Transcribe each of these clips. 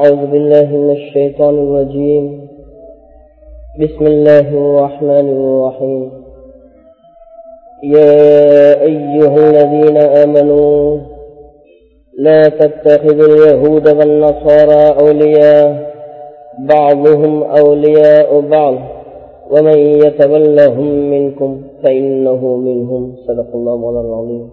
أعوذ بالله من الشيطان الرجيم بسم الله الرحمن الرحيم يا أيها الذين آمنوا لا تتخذوا اليهود والنصارى أولياء بعضهم أولياء بعض ومن يتولهم منكم فإنه منهم صدق الله مولانا العظيم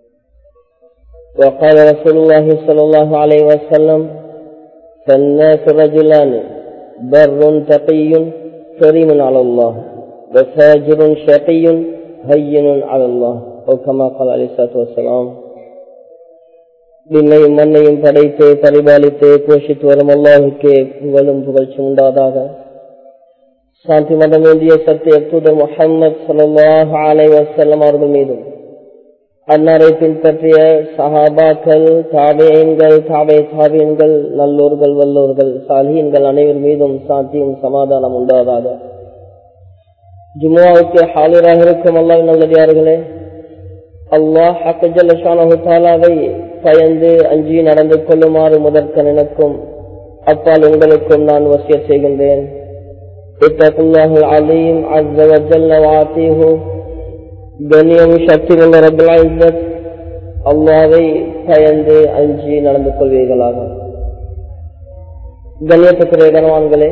وقال رسول الله صلى الله عليه وسلم فالناس رجلان بر تقي كريم على الله وفاجر شقي هين على الله أو كما قال عليه الصلاة والسلام விண்ணையும் மண்ணையும் படைத்து பரிபாலித்து போஷித்து வரும் அல்லாஹுக்கே புகழும் புகழ்ச்சி உண்டாதாக சாந்தி மதம் வேண்டிய சத்திய தூதர் முகமது சல்லாஹ் அலை வசல்லம் அவர்கள் மீதும் அன்னாரை பின்பற்றிய சஹாபாக்கள் தாபேயன்கள் தாபே தாபியன்கள் நல்லோர்கள் வல்லோர்கள் சாலியன்கள் அனைவர் மீதும் சாந்தியும் சமாதானம் உண்டாவதாக ஜும்மாவுக்கு ஹாலிராக இருக்கும் அல்லாஹ் நல்லடியார்களே அல்லாஹ் ஹக்கஜல்லாவை பயந்து அஞ்சி நடந்து கொள்ளுமாறு முதற்க எனக்கும் அப்பால் உங்களுக்கும் நான் வசிய செய்கின்றேன் அலீம் அஸ்வஜல்ல கண்ணியம் சக்தி உள்ள ரபுல் அல்லாவை பயந்து அஞ்சி நடந்து கொள்வீர்களாக கண்ணியத்துக்குரிய கனவான்களே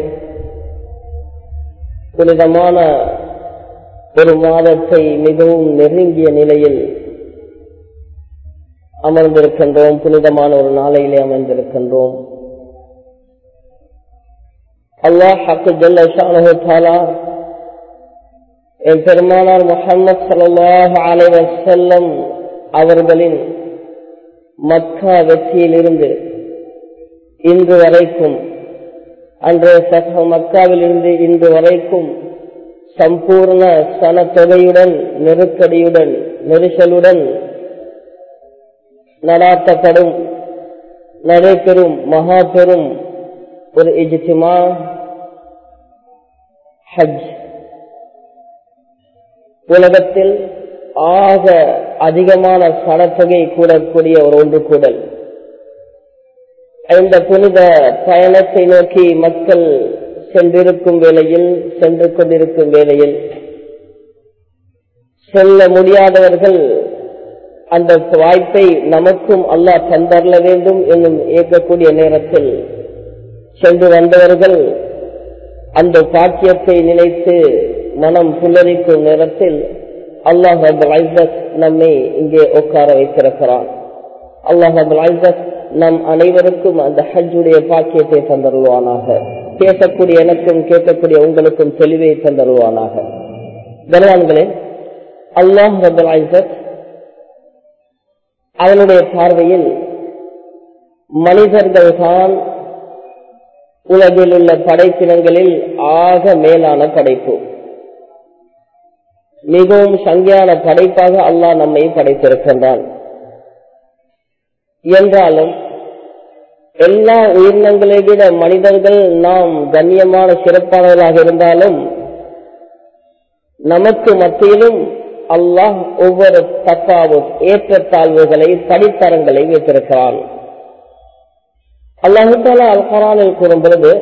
புனிதமான ஒரு மாதத்தை மிகவும் நெருங்கிய நிலையில் அமர்ந்திருக்கின்றோம் புனிதமான ஒரு நாளையிலே அமர்ந்திருக்கின்றோம் அல்லாஹ் ஹக்கு ஜல்ல தாலா என் பெருமானார் முகமது சல்லாஹ் அலைவசல்லம் அவர்களின் மக்கா வெற்றியிலிருந்து இன்று வரைக்கும் அன்றைய சக மக்காவில் இருந்து இன்று வரைக்கும் சம்பூர்ண சனத்தொகையுடன் நெருக்கடியுடன் நெரிசலுடன் நடாத்தப்படும் நடைபெறும் மகா பெரும் ஒரு இஜித்திமா ஹஜ் உலகத்தில் ஆக அதிகமான சனத்தொகை கூடக்கூடிய ஒரு ஒன்று கூடல் இந்த புனித பயணத்தை நோக்கி மக்கள் சென்றிருக்கும் வேளையில் சென்று கொண்டிருக்கும் வேளையில் செல்ல முடியாதவர்கள் அந்த வாய்ப்பை நமக்கும் அல்லாஹ் தந்தரல வேண்டும் என்னும் இயக்கக்கூடிய நேரத்தில் சென்று வந்தவர்கள் அந்த பாக்கியத்தை நினைத்து மனம் புல்லரிக்கும் நேரத்தில் அல்லாஹ் அபுல் நம்மை இங்கே உட்கார வைத்திருக்கிறான் அல்லாஹ் அபுல் நம் அனைவருக்கும் அந்த ஹஜ்ஜுடைய பாக்கியத்தை தந்தருவானாக பேசக்கூடிய எனக்கும் கேட்கக்கூடிய உங்களுக்கும் தெளிவை தந்தருவானாக கனவான்களே அல்லாஹ் அபுல் அவனுடைய பார்வையில் மனிதர்கள் தான் உலகில் உள்ள படைப்பினங்களில் ஆக மேலான படைப்பு மிகவும் சங்கியான படைப்பாக அல்லாஹ் நம்மை படைத்திருக்கின்றான் என்றாலும் எல்லா உயிரினங்களை விட மனிதர்கள் நாம் கண்ணியமான சிறப்பானவர்களாக இருந்தாலும் நமக்கு மத்தியிலும் அல்லாஹ் ஒவ்வொரு தக்காவு ஏற்றத்தாழ்வுகளை படித்தரங்களை வைத்திருக்கிறான் அல்லாஹு தாலா அல் குரானில் கூறும் பொழுது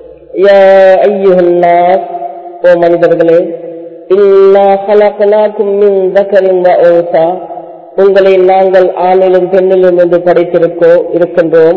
ஓ மனிதர்களே உங்களை நாங்கள் ஆணிலும் பெண்ணிலும் என்று படைத்திருக்கோ இருக்கின்றோம்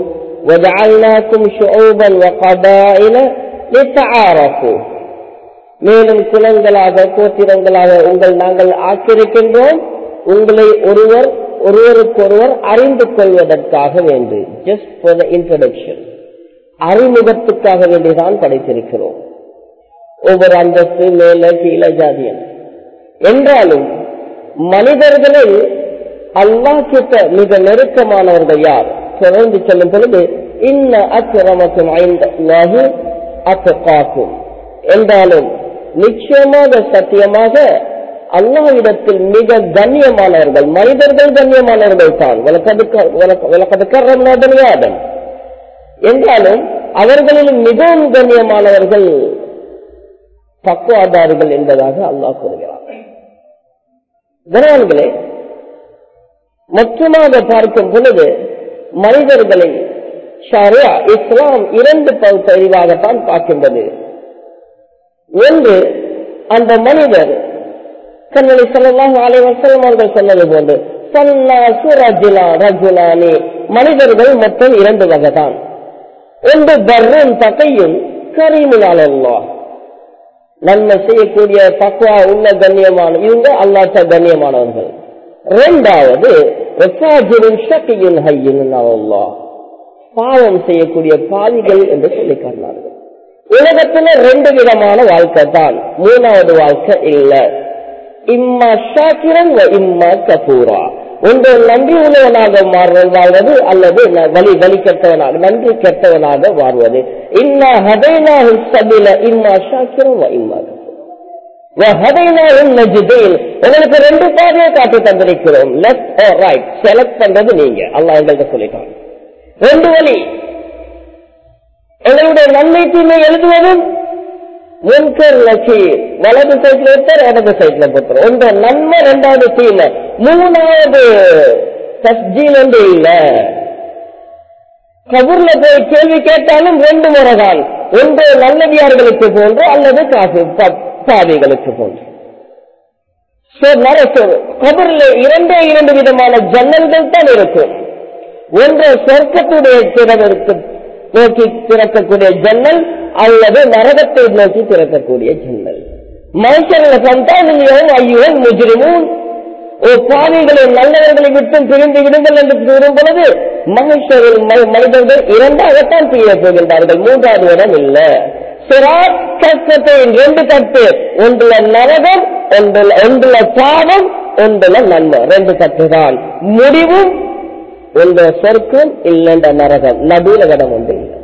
மேலும் குலங்களாக கோத்திரங்களாக உங்கள் நாங்கள் ஆக்கியிருக்கின்றோம் உங்களை ஒருவர் ஒருவருக்கொருவர் அறிந்து கொள்வதற்காக வேண்டி ஜஸ்ட் ஃபார் த இன்ட்ரடக்ஷன் அறிமுகத்துக்காக வேண்டிதான் படைத்திருக்கிறோம் ஒவ்வொரு அந்தஸ்து மேல கீழ ஜாதியன் என்றாலும் மனிதர்களில் அல்லா கிட்ட மிக நெருக்கமானவர்கள் யார் தொடர்ந்து சொல்லும் பொழுது இன்ன அக்கிரமக்கும் ஐந்து அத்தகாக்கும் என்றாலும் நிச்சயமாக சத்தியமாக அல்லாவிடத்தில் மிக கண்ணியமானவர்கள் மனிதர்கள் கண்ணியமானவர்கள் தான் விளக்கதுக்காரன் என்றாலும் அவர்களிலும் மிகவும் கண்ணியமானவர்கள் பக்குவாதாரிகள் என்பதாக அல்லாஹ் கூறுகிறார் கனவான்களே மொத்தமாக பார்க்கும் பொழுது மனிதர்களை ஷரியா இஸ்லாம் இரண்டு பகுதிவாகத்தான் பார்க்கின்றது ஒன்று அந்த மனிதர் கண்ணலி சொல்லலாம் ஆலை வசலம் அவர்கள் சொன்னது போன்று சன்னாசு ரஜுலா ரஜுலானி மனிதர்கள் மொத்தம் இரண்டு வகைதான் ஒன்று பர்ரும் தகையும் கரீமுலாலல்லா நன்மை செய்யக்கூடிய பக்குவா உள்ள கண்ணியமான இவங்க அல்லாட்ட கண்ணியமானவர்கள் இரண்டாவது ஷக்கியின் ஹையின் அல்லா பாவம் செய்யக்கூடிய பாவிகள் என்று சொல்லி காட்டினார்கள் உலகத்துல ரெண்டு விதமான வாழ்க்கை தான் மூணாவது வாழ்க்கை இல்ல இம்மா ஷாக்கிரன் இம்மா கபூரா ஒன்று நன்றி உள்ளவனாக மாறுவது வாழ்வது அல்லது வலி வலி கெட்டவனாக நன்றி கெட்டவனாக வாழ்வது இன்னா ஹதைனா சபில இம்மா ஷாக்கிரம் இம்மா உங்களுக்கு ரெண்டு பாதையை காட்டி தந்திருக்கிறோம் லெஃப்ட் ரைட் செலக்ட் பண்றது நீங்க அல்லா எங்கள்கிட்ட சொல்லிட்டாங்க ரெண்டு வழி எங்களுடைய நன்மை தீமை எழுதுவதும் முன்கர் நக்கீர் வலது சைட்ல ஒருத்தர் இடது சைட்ல ஒருத்தர் ஒன்று நன்மை ரெண்டாவது தீமை மூணாவது தஸ்ஜீல் ஒன்று இல்ல கபூர்ல போய் கேள்வி கேட்டாலும் ரெண்டு முறைதான் ஒன்று நல்லவியார்களுக்கு போன்று அல்லது காசு பாவிகளுக்கு போன்று கபூர்ல இரண்டே இரண்டு விதமான ஜன்னல்கள் தான் இருக்கும் ஒன்று சொர்க்கத்துடைய திறவிற்கு நோக்கி திறக்கக்கூடிய ஜன்னல் அல்லது நரகத்தை நோக்கி திறக்கக்கூடிய ஜன்னல் மனுஷர்களை சந்தானியும் ஐயோ முஜிரிமும் ஒரு பாவிகளை நல்லவர்களை விட்டும் பிரிந்து விடுங்கள் என்று கூறும் பொழுது மனுஷர்கள் மனிதர்கள் இரண்டாகத்தான் பிரிய போகின்றார்கள் மூன்றாவது இடம் இல்ல சிராத் கஷ்டத்தின் ரெண்டு தட்டு ஒன்றுல நரகம் ஒன்றுல ஒன்றுல பாவம் ஒன்றுல நன்மை ரெண்டு தட்டு தான் முடிவும் ஒன்று சொர்க்கம் இல்லைன்ற நரகம் நடுவில் இடம் ஒன்று இல்லை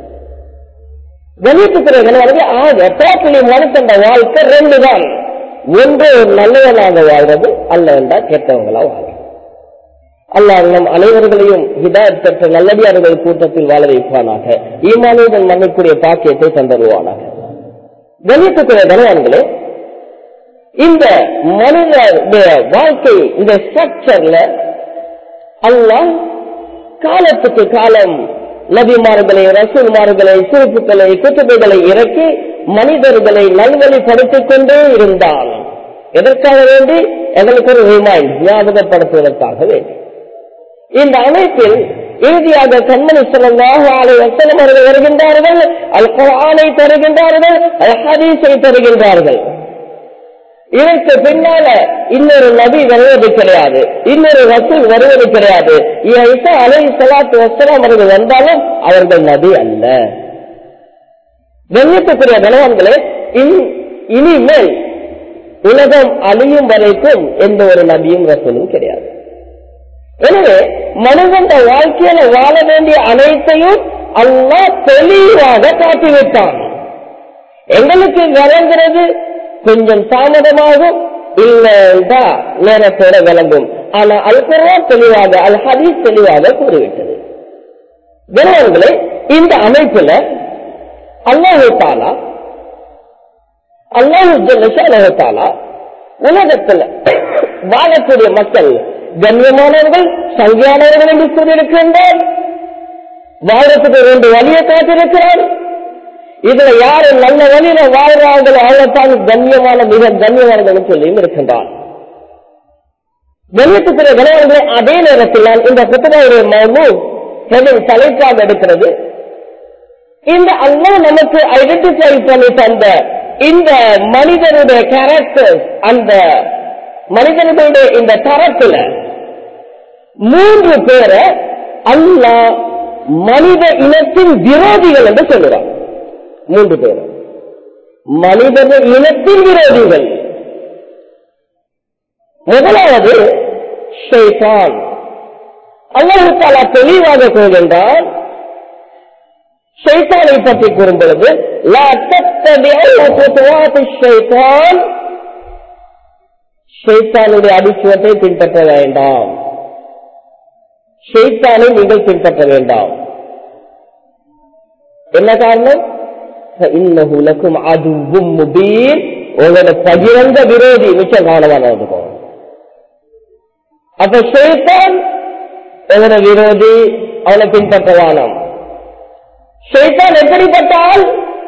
கணித்துக்கிறவர்கள் ஆக டோட்டலி மனுஷன் வாழ்க்கை ரெண்டு தான் ஒன்று நல்லவனாக வாழ்றது அல்ல என்றால் கெட்டவங்களா வாழ்றது அல்லாஹ் நம் அனைவர்களையும் ஹிதாயத் பெற்ற நல்லடியார்கள் கூட்டத்தில் வாழ வைப்பானாக ஈமானுடன் மன்னிக்கூடிய பாக்கியத்தை தந்தருவானாக கணித்துக்குரிய கனவான்களே இந்த மனிதனுடைய வாழ்க்கை இந்த ஸ்ட்ரக்சர்ல அல்லாஹ் காலத்துக்கு காலம் நபிமார்களை ரசூல்மார்களை குறிப்புகளை குத்துபைகளை இறக்கி மனிதர்களை நல்வழிப்படுத்திக் கொண்டே இருந்தான் எதற்காக வேண்டி எங்களுக்கு ஒரு ரிமைண்ட் ஞாபகப்படுத்துவதற்காக வேண்டி இந்த அமைப்பில் இறுதியாக கண்மணி சொல்லமாக ஆலை வசனம் அவர்கள் வருகின்றார்கள் அல் குரானை தருகின்றார்கள் அல் ஹதீஸை தருகின்றார்கள் இதற்கு பின்னால இன்னொரு நபி வருவது கிடையாது இன்னொரு ரசூல் வருவது கிடையாது அலை சலாத்து வசலாம் அவர்கள் வந்தாலும் அவர்கள் நபி அல்ல கண்ணியத்துக்குரிய கணவன்களே இனிமேல் உலகம் அழியும் வரைக்கும் எந்த ஒரு நபியும் ரசூலும் கிடையாது எனவே மனிதன் வாழ்க்கையில வாழ வேண்டிய அனைத்தையும் அல்லா தெளிவாக காட்டிவிட்டான் எங்களுக்கு விளங்குறது கொஞ்சம் தாமதமாகும் இல்லைன்றா நேரத்தோட விளங்கும் ஆனா அல் குர்ஆன் தெளிவாக அல் ஹதீஸ் தெளிவாக கூறிவிட்டது கணவன்களே இந்த அமைப்புல அல்லாஹு தாலா அல்லாஹு ஜல்லஷானஹு தாலா உலகத்துல வாழக்கூடிய மக்கள் கண்ணியமானவர்கள் சங்கியானவர்கள் என்று கூறியிருக்கின்றார் வாழத்துக்கு ரெண்டு வழியை காட்டியிருக்கிறார் இதுல யாரு நல்ல வழியில வாழ்றாங்களோ அவங்கத்தான் கண்ணியமான மிக கண்ணியமானவர்கள் சொல்லியும் இருக்கின்றார் கண்ணியத்துக்குரிய கணவர்களே அதே நேரத்தில் நான் இந்த புத்தகடைய மௌனு ஹெவன் தலைக்காக எடுக்கிறது இந்த அல்லா நமக்கு ஐடென்டிஃபை பண்ணி தந்த இந்த மனிதனுடைய கேரக்டர் அந்த மனிதனுடைய இந்த தரத்துல மூன்று பேரை அல்லா மனித இனத்தின் விரோதிகள் என்று சொல்லுறான் மூன்று பேர் மனித இனத்தின் விரோதிகள் முதலாவது ஷைதான் அல்லாஹு தாலா தெளிவாக கூறுகின்றான் ஷைத்தானை பற்றி கூறும் பொழுது லா தத்தபிஉ குதுவாத்தி ஷைத்தான் ஷைத்தானுடைய அடிச்சுவத்தை பின்பற்ற வேண்டாம் ஷைத்தானை நீங்கள் பின்பற்ற வேண்டாம் என்ன காரணம் இன்னஹு லக்கும் அதுவும் முபீன் உங்களோட பகிரந்த விரோதி மிச்சம் கவனமாக இருக்கும் அப்ப ஷைத்தான் உங்களோட விரோதி அவனை பின்பற்ற வேணாம் ஷைத்தான் எப்படிப்பட்டால்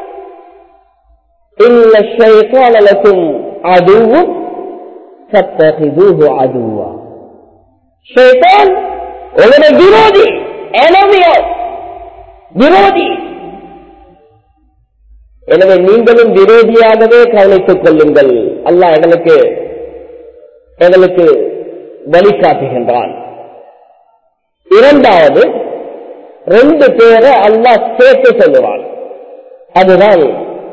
இன்ன ஷைத்தான் லக்கும் அதுவும் சத்தகிதுஹு அதுவா ஷைத்தான் உங்களுடைய விரோதி enemy விரோதி எனவே நீங்களும் விரோதியாகவே கவனித்துக் கொள்ளுங்கள் அல்லாஹ் எங்களுக்கு எங்களுக்கு வழிகாட்டுகின்றான் இரண்டாவது ரெண்டு பேரை அல்லாஹ் சேர்த்து சொல்லுவான் அதுதான்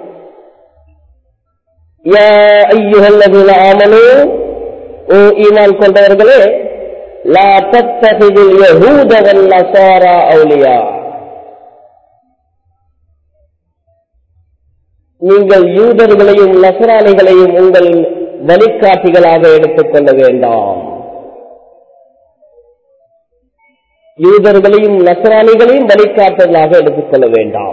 யா ஐயுஹல்லதீன ஆமனூ ஓ ஈமான் கொண்டவர்களே லா தத்தகிதுல் யஹூத வன் நஸாரா அவுலியா நீங்கள் யூதர்களையும் நசராணிகளையும் உங்கள் வழிகாட்டிகளாக எடுத்துக் கொள்ள வேண்டாம் யூதர்களையும் நசராணிகளையும் வழிகாட்டுதலாக எடுத்துக் கொள்ள வேண்டாம்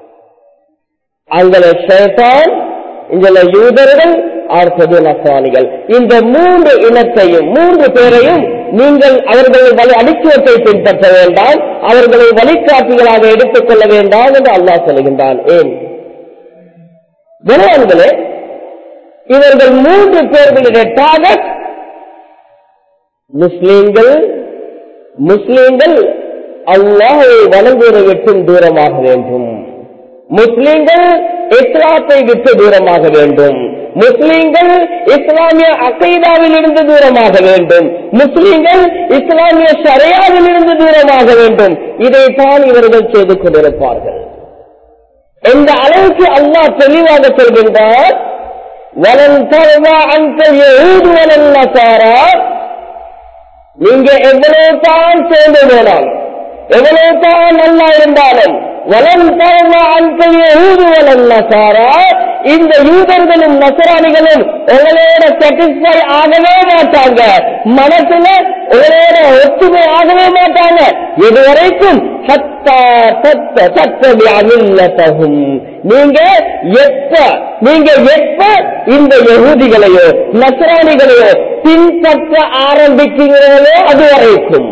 அங்கே ஷேதான் இங்குள்ள யூதர்கள் அடுத்தது நசராணிகள் இந்த மூன்று இனத்தையும் மூன்று பேரையும் நீங்கள் அவர்களை வழி அடிச்சுவத்தை பின்பற்ற வேண்டாம் அவர்களை வழிகாட்டிகளாக எடுத்துக் கொள்ள வேண்டாம் என்று அல்லாஹ் சொல்கின்றான் ஏன் கணவன்களே இவர்கள் மூன்று பேர்களுடைய டார்கெட் முஸ்லீம்கள் முஸ்லீம்கள் அல்லாஹை வணங்குவதை விட்டும் தூரமாக வேண்டும் முஸ்லீம்கள் இஸ்லாத்தை விட்டு தூரமாக வேண்டும் முஸ்லீம்கள் இஸ்லாமிய அகைதாவில் இருந்து தூரமாக வேண்டும் முஸ்லீம்கள் இஸ்லாமிய ஷரையாவில் இருந்து தூரமாக வேண்டும் இதைத்தான் இவர்கள் செய்து கொண்டிருப்பார்கள் எந்த அளவுக்கு அல்லாஹ் தெளிவாக சொல்கின்றார் வலன் தருவா அந்த எழுது வலன் நசாரா நீங்க எவ்வளவு தான் சேர்ந்து போனாலும் எவ்வளவு தான் நல்லா இருந்தாலும் வலன் தருவா அந்த எழுது வலன் நசாரா இந்த யூதர்களும் நசராணிகளும் உங்களோட சாட்டிஸ்பை ஆகவே மாட்டாங்க மனசுல உங்களோட ஒற்றுமை ஆகவே மாட்டாங்க இதுவரைக்கும் சத்தா சத்த சத்தபி அமில்லத்தகும் நீங்க எப்ப நீங்க எப்ப இந்த யகுதிகளையோ நசராணிகளையோ பின்பற்ற ஆரம்பிக்கிறீர்களோ அது வரைக்கும்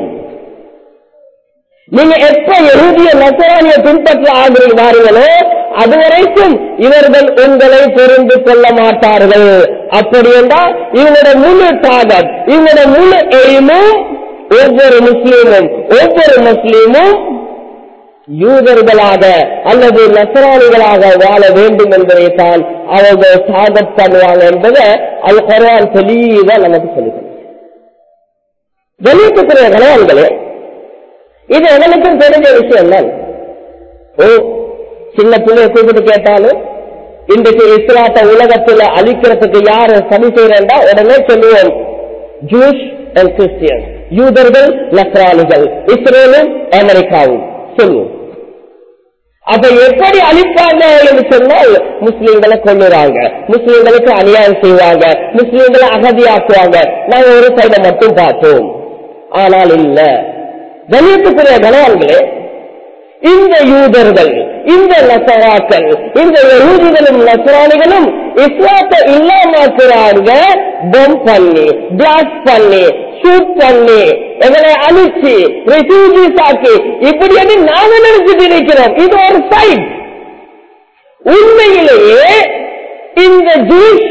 நீங்க எப்ப எழுதிய நசராணியை பின்பற்ற ஆகிறீர்களோ அது வரைக்கும் இவர்கள் உங்களை புரிந்து கொள்ள மாட்டார்கள் அப்படி என்றால் இவங்களோட முழு டார்கெட் இவங்களோட முழு எய்மும் ஒவ்வொரு முஸ்லீமும் ஒவ்வொரு முஸ்லீமும் யூதர்களாக அல்லது நசராணிகளாக வாழ வேண்டும் என்பதை தான் அவர்கள் டார்கெட் பண்ணுவாங்க என்பதை அது குரான் தெளிவா நமக்கு சொல்லுகிறது வெளியிட்டுக்கிற கலையான்களே இது எங்களுக்கும் தெரிஞ்ச விஷயம் தான் ஓ சின்ன பிள்ளைய கூப்பிட்டு கேட்டாலும் இன்றைக்கு இஸ்லாத்தை உலகத்துல அழிக்கிறதுக்கு யாரு சரி செய்யறா உடனே சொல்லுவோம் ஜூஸ் அண்ட் கிறிஸ்டியன் யூதர்கள் நஸ்ரானிகள் இஸ்ரேலும் அமெரிக்காவும் சொல்லுவோம் அப்ப எப்படி அழிப்பாங்க என்று சொன்னால் முஸ்லீம்களை கொள்ளுறாங்க முஸ்லீம்களுக்கு அநியாயம் செய்வாங்க முஸ்லீம்களை அகதியாக்குவாங்க நாங்க ஒரு சைட மட்டும் பார்த்தோம் ஆனால் இல்ல கணியத்துக்குரிய கணவான்களே இந்த யூதர்கள் இந்த நசராக்கள் இந்த யூதிகளும் நசராணிகளுயும் இஸ்லாத்தை இல்லாமக்கிறாங்க பம் பண்ணி பிளாக் பண்ணி ஷூட் பண்ணி எங்களை அழிச்சு ரெஃப்யூஜிஸ் ஆக்கி இப்படி என்று நாங்க நினைச்சிட்டு இருக்கிறோம் இது ஒரு சைட் உண்மையிலேயே இந்த ஜூஸ்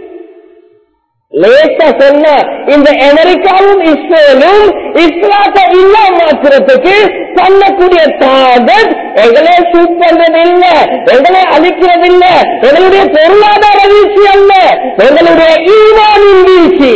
லேசா சொன்ன இந்த அமெரிக்காவும் இஸ்ரேலும் இஸ்லாத்தை இல்லாமக்கிறதுக்கு பண்ணக்கூடிய டார்கெட் எங்களை ஷூட் பண்றது இல்ல எங்களை அழிக்கிறது இல்ல எங்களுடைய பொருளாதார வீழ்ச்சி அல்ல எங்களுடைய ஈமானின் வீழ்ச்சி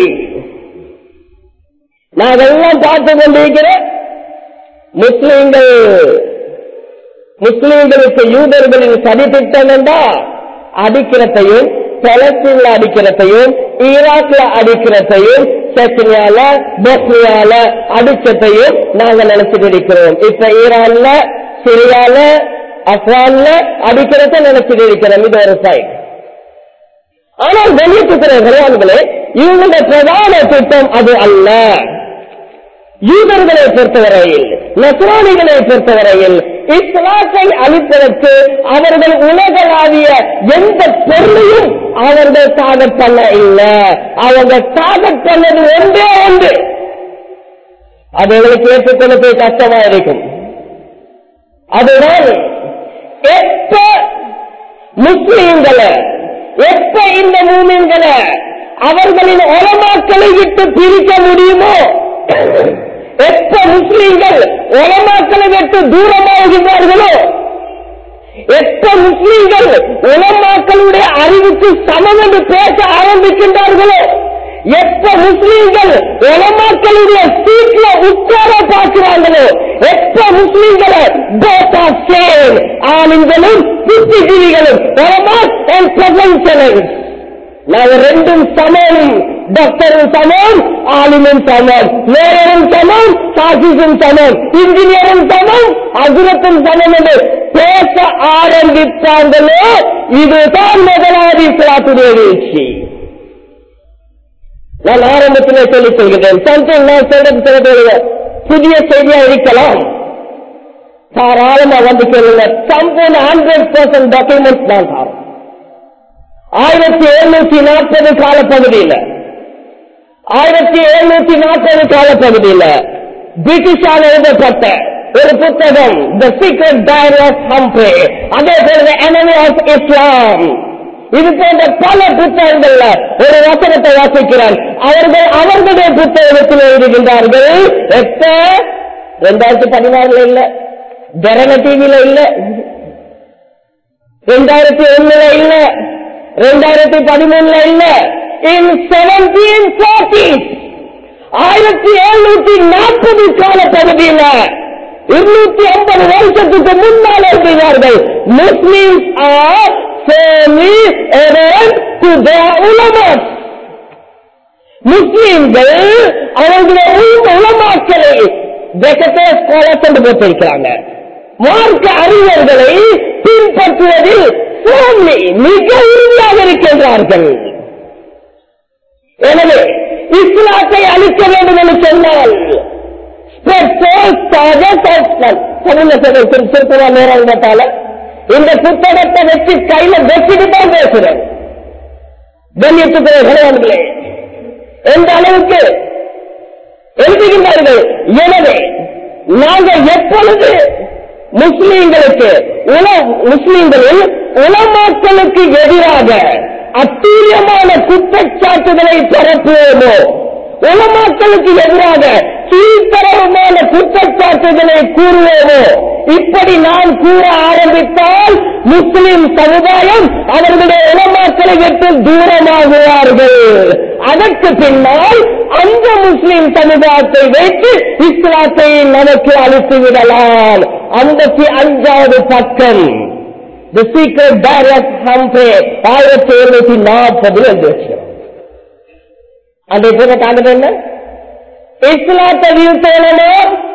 நான் அதெல்லாம் பார்த்து கொண்டிருக்கிறேன் முஸ்லிம்கள் முஸ்லிம்களுக்கு யூதர்களின் சதி திட்டம் என்றா அடிக்கிறதையும் பலஸ்தீன்ல அடிக்கிறதையும் ஈராக்ல அடிக்கிறதையும் செக்னியால போஸ்னியால அடிச்சதையும் நாங்க நினைச்சிட்டு இருக்கிறோம் இப்ப ஈரான்ல சிரியால அப்கான்ல அடிக்கிறத நினைச்சிட்டு இருக்கிறோம் இது ஒரு சைட் ஆனால் வெளியிட்டுக்கிற விளையாடுகளே இவங்களுடைய பிரதான திட்டம் அது அல்ல யூதர்களை பொறுத்தவரையில் நசுராணிகளை பொறுத்தவரையில் இஸ்லாத்தை அளிப்பதற்கு அவர்கள் உலகளாவிய எந்த பொருளையும் அவர்கள் டாகட் பண்ண இல்லை அவங்க டாகட் பண்ணது ஒன்றே ஒன்று அது எங்களுக்கு ஏற்றுக்கொள்ள போய் கஷ்டமா இருக்கும் அதுதான் எப்ப முஸ்லீம்களை எப்ப இந்த மூமின்களை அவர்களின் உலமாக்களை விட்டு பிரிக்க முடியுமோ எப்ப முஸ்லீம்கள் உலமாக்களை விட்டு தூரமாகின்றார்களோ எப்ப முஸ்லீம்கள் உலமாக்களுடைய அறிவுக்கு சமம் என்று பேச ஆரம்பிக்கின்றார்களோ எப்ப முஸ்லீம்கள் உலமாக்களுடைய சீட்ல உட்கார பார்க்கிறாங்களோ எப்ப முஸ்லீம்களை போட்டா சேம் ஆளுங்களும் புத்திஜீவிகளும் உலமாக் அண்ட் ப்ரொஃபஷனல்ஸ் நாங்க ரெண்டும் சமம் டாக்டரும் சமம் ஆலிமும் சமம் மேயரும் சமம் சாசிசும் சமம் இன்ஜினியரும் சமம் அசுரத்தும் சமம் என்று பேச ஆரம்பித்தாங்களோ இதுதான் முதலாவது இஸ்லாத்துடைய வீழ்ச்சி நான் ஆரம்பத்திலே சொல்லிக் கொள்கிறேன் சம்திங் நான் சொல்றது சொல்றது புதிய செய்தியா இருக்கலாம் தாராளமா வந்து கேளுங்க சம்பூர்ண ஹண்ட்ரட் பர்சன்ட் டாக்குமெண்ட் நான் தாரோம் ஆயிரத்தி எழுநூத்தி நாற்பது காலப்பகுதியில் ஆயிரத்தி எழுநூத்தி நாற்பது காலப்பகுதியில் பிரிட்டிஷால் எழுதப்பட்ட ஒரு புத்தகம் the secret diary of Humphrey அதே போல enemy ஆஃப் இஸ்லாம் இது போன்ற பல புத்தகங்கள்ல ஒரு வசனத்தை வாசிக்கிறார் அவர்கள் அவர்களுடைய புத்தகத்தில் எழுதுகின்றார்கள் எப்ப ரெண்டாயிரத்தி பதினாறுல இல்ல தரண டிவியில இல்ல ரெண்டாயிரத்தி ஒண்ணுல இல்ல ரெண்டாயிரத்தி பதிமூணுல இல்ல இன் செவன்டீன் ஆயிரத்தி எழுநூத்தி நாற்பது கால பகுதியில இருநூத்தி ஐம்பது வருஷத்துக்கு முன்னால் எழுதினார்கள் Muslims are firmly adhered to their ulamas. முஸ்லிம்கள் அவர்களுடைய உள் உலமாக்களை ஜெகத்தே ஸ்காலர்ஸ் என்று போட்டிருக்கிறாங்க மார்க்க அறிஞர்களை பின்பற்றுவதில் firmly, மிக உறுதியாக இருக்கின்றார்கள் எனவே இஸ்லாத்தை அழிக்க வேண்டும் என்று சொன்னால் திருப்பமா நேரம் கேட்டால இந்த புத்தகத்தை வச்சு கையில வச்சுட்டு தான் பேசுறேன் கண்ணியத்துக்குரிய கணவன்களே எந்த அளவுக்கு எழுதுகின்றார்கள் எனவே நாங்கள் எப்பொழுது முஸ்லீம்களுக்கு உல முஸ்லீம்களில் உலமாக்களுக்கு எதிராக அத்தீரியமான குற்றச்சாட்டுகளை பரப்புவோமோ உலமாக்களுக்கு எதிராக கீழ்த்தரமான குற்றச்சாட்டுகளை கூறுவோமோ இப்படி நான் கூற ஆரம்பித்தால் முஸ்லிம் சமுதாயம் அவர்களுடைய உலமாக்களை விட்டு தூரமாகுவார்கள் அதற்கு பின்னால் அந்த முஸ்லிம் சமுதாயத்தை வைத்து இஸ்லாத்தை நமக்கு அழித்து விடலாம் ஐம்பத்தி அஞ்சாவது பக்கம் தி சீக்ரெட் டைரக்ட் ஹம்ப்ரே ஆயிரத்தி எழுநூத்தி நாற்பதில் எழுதி வச்சிருக்கோம் அந்த போன காரணம் என்ன இஸ்லாத்தை வீழ்த்தணுமோ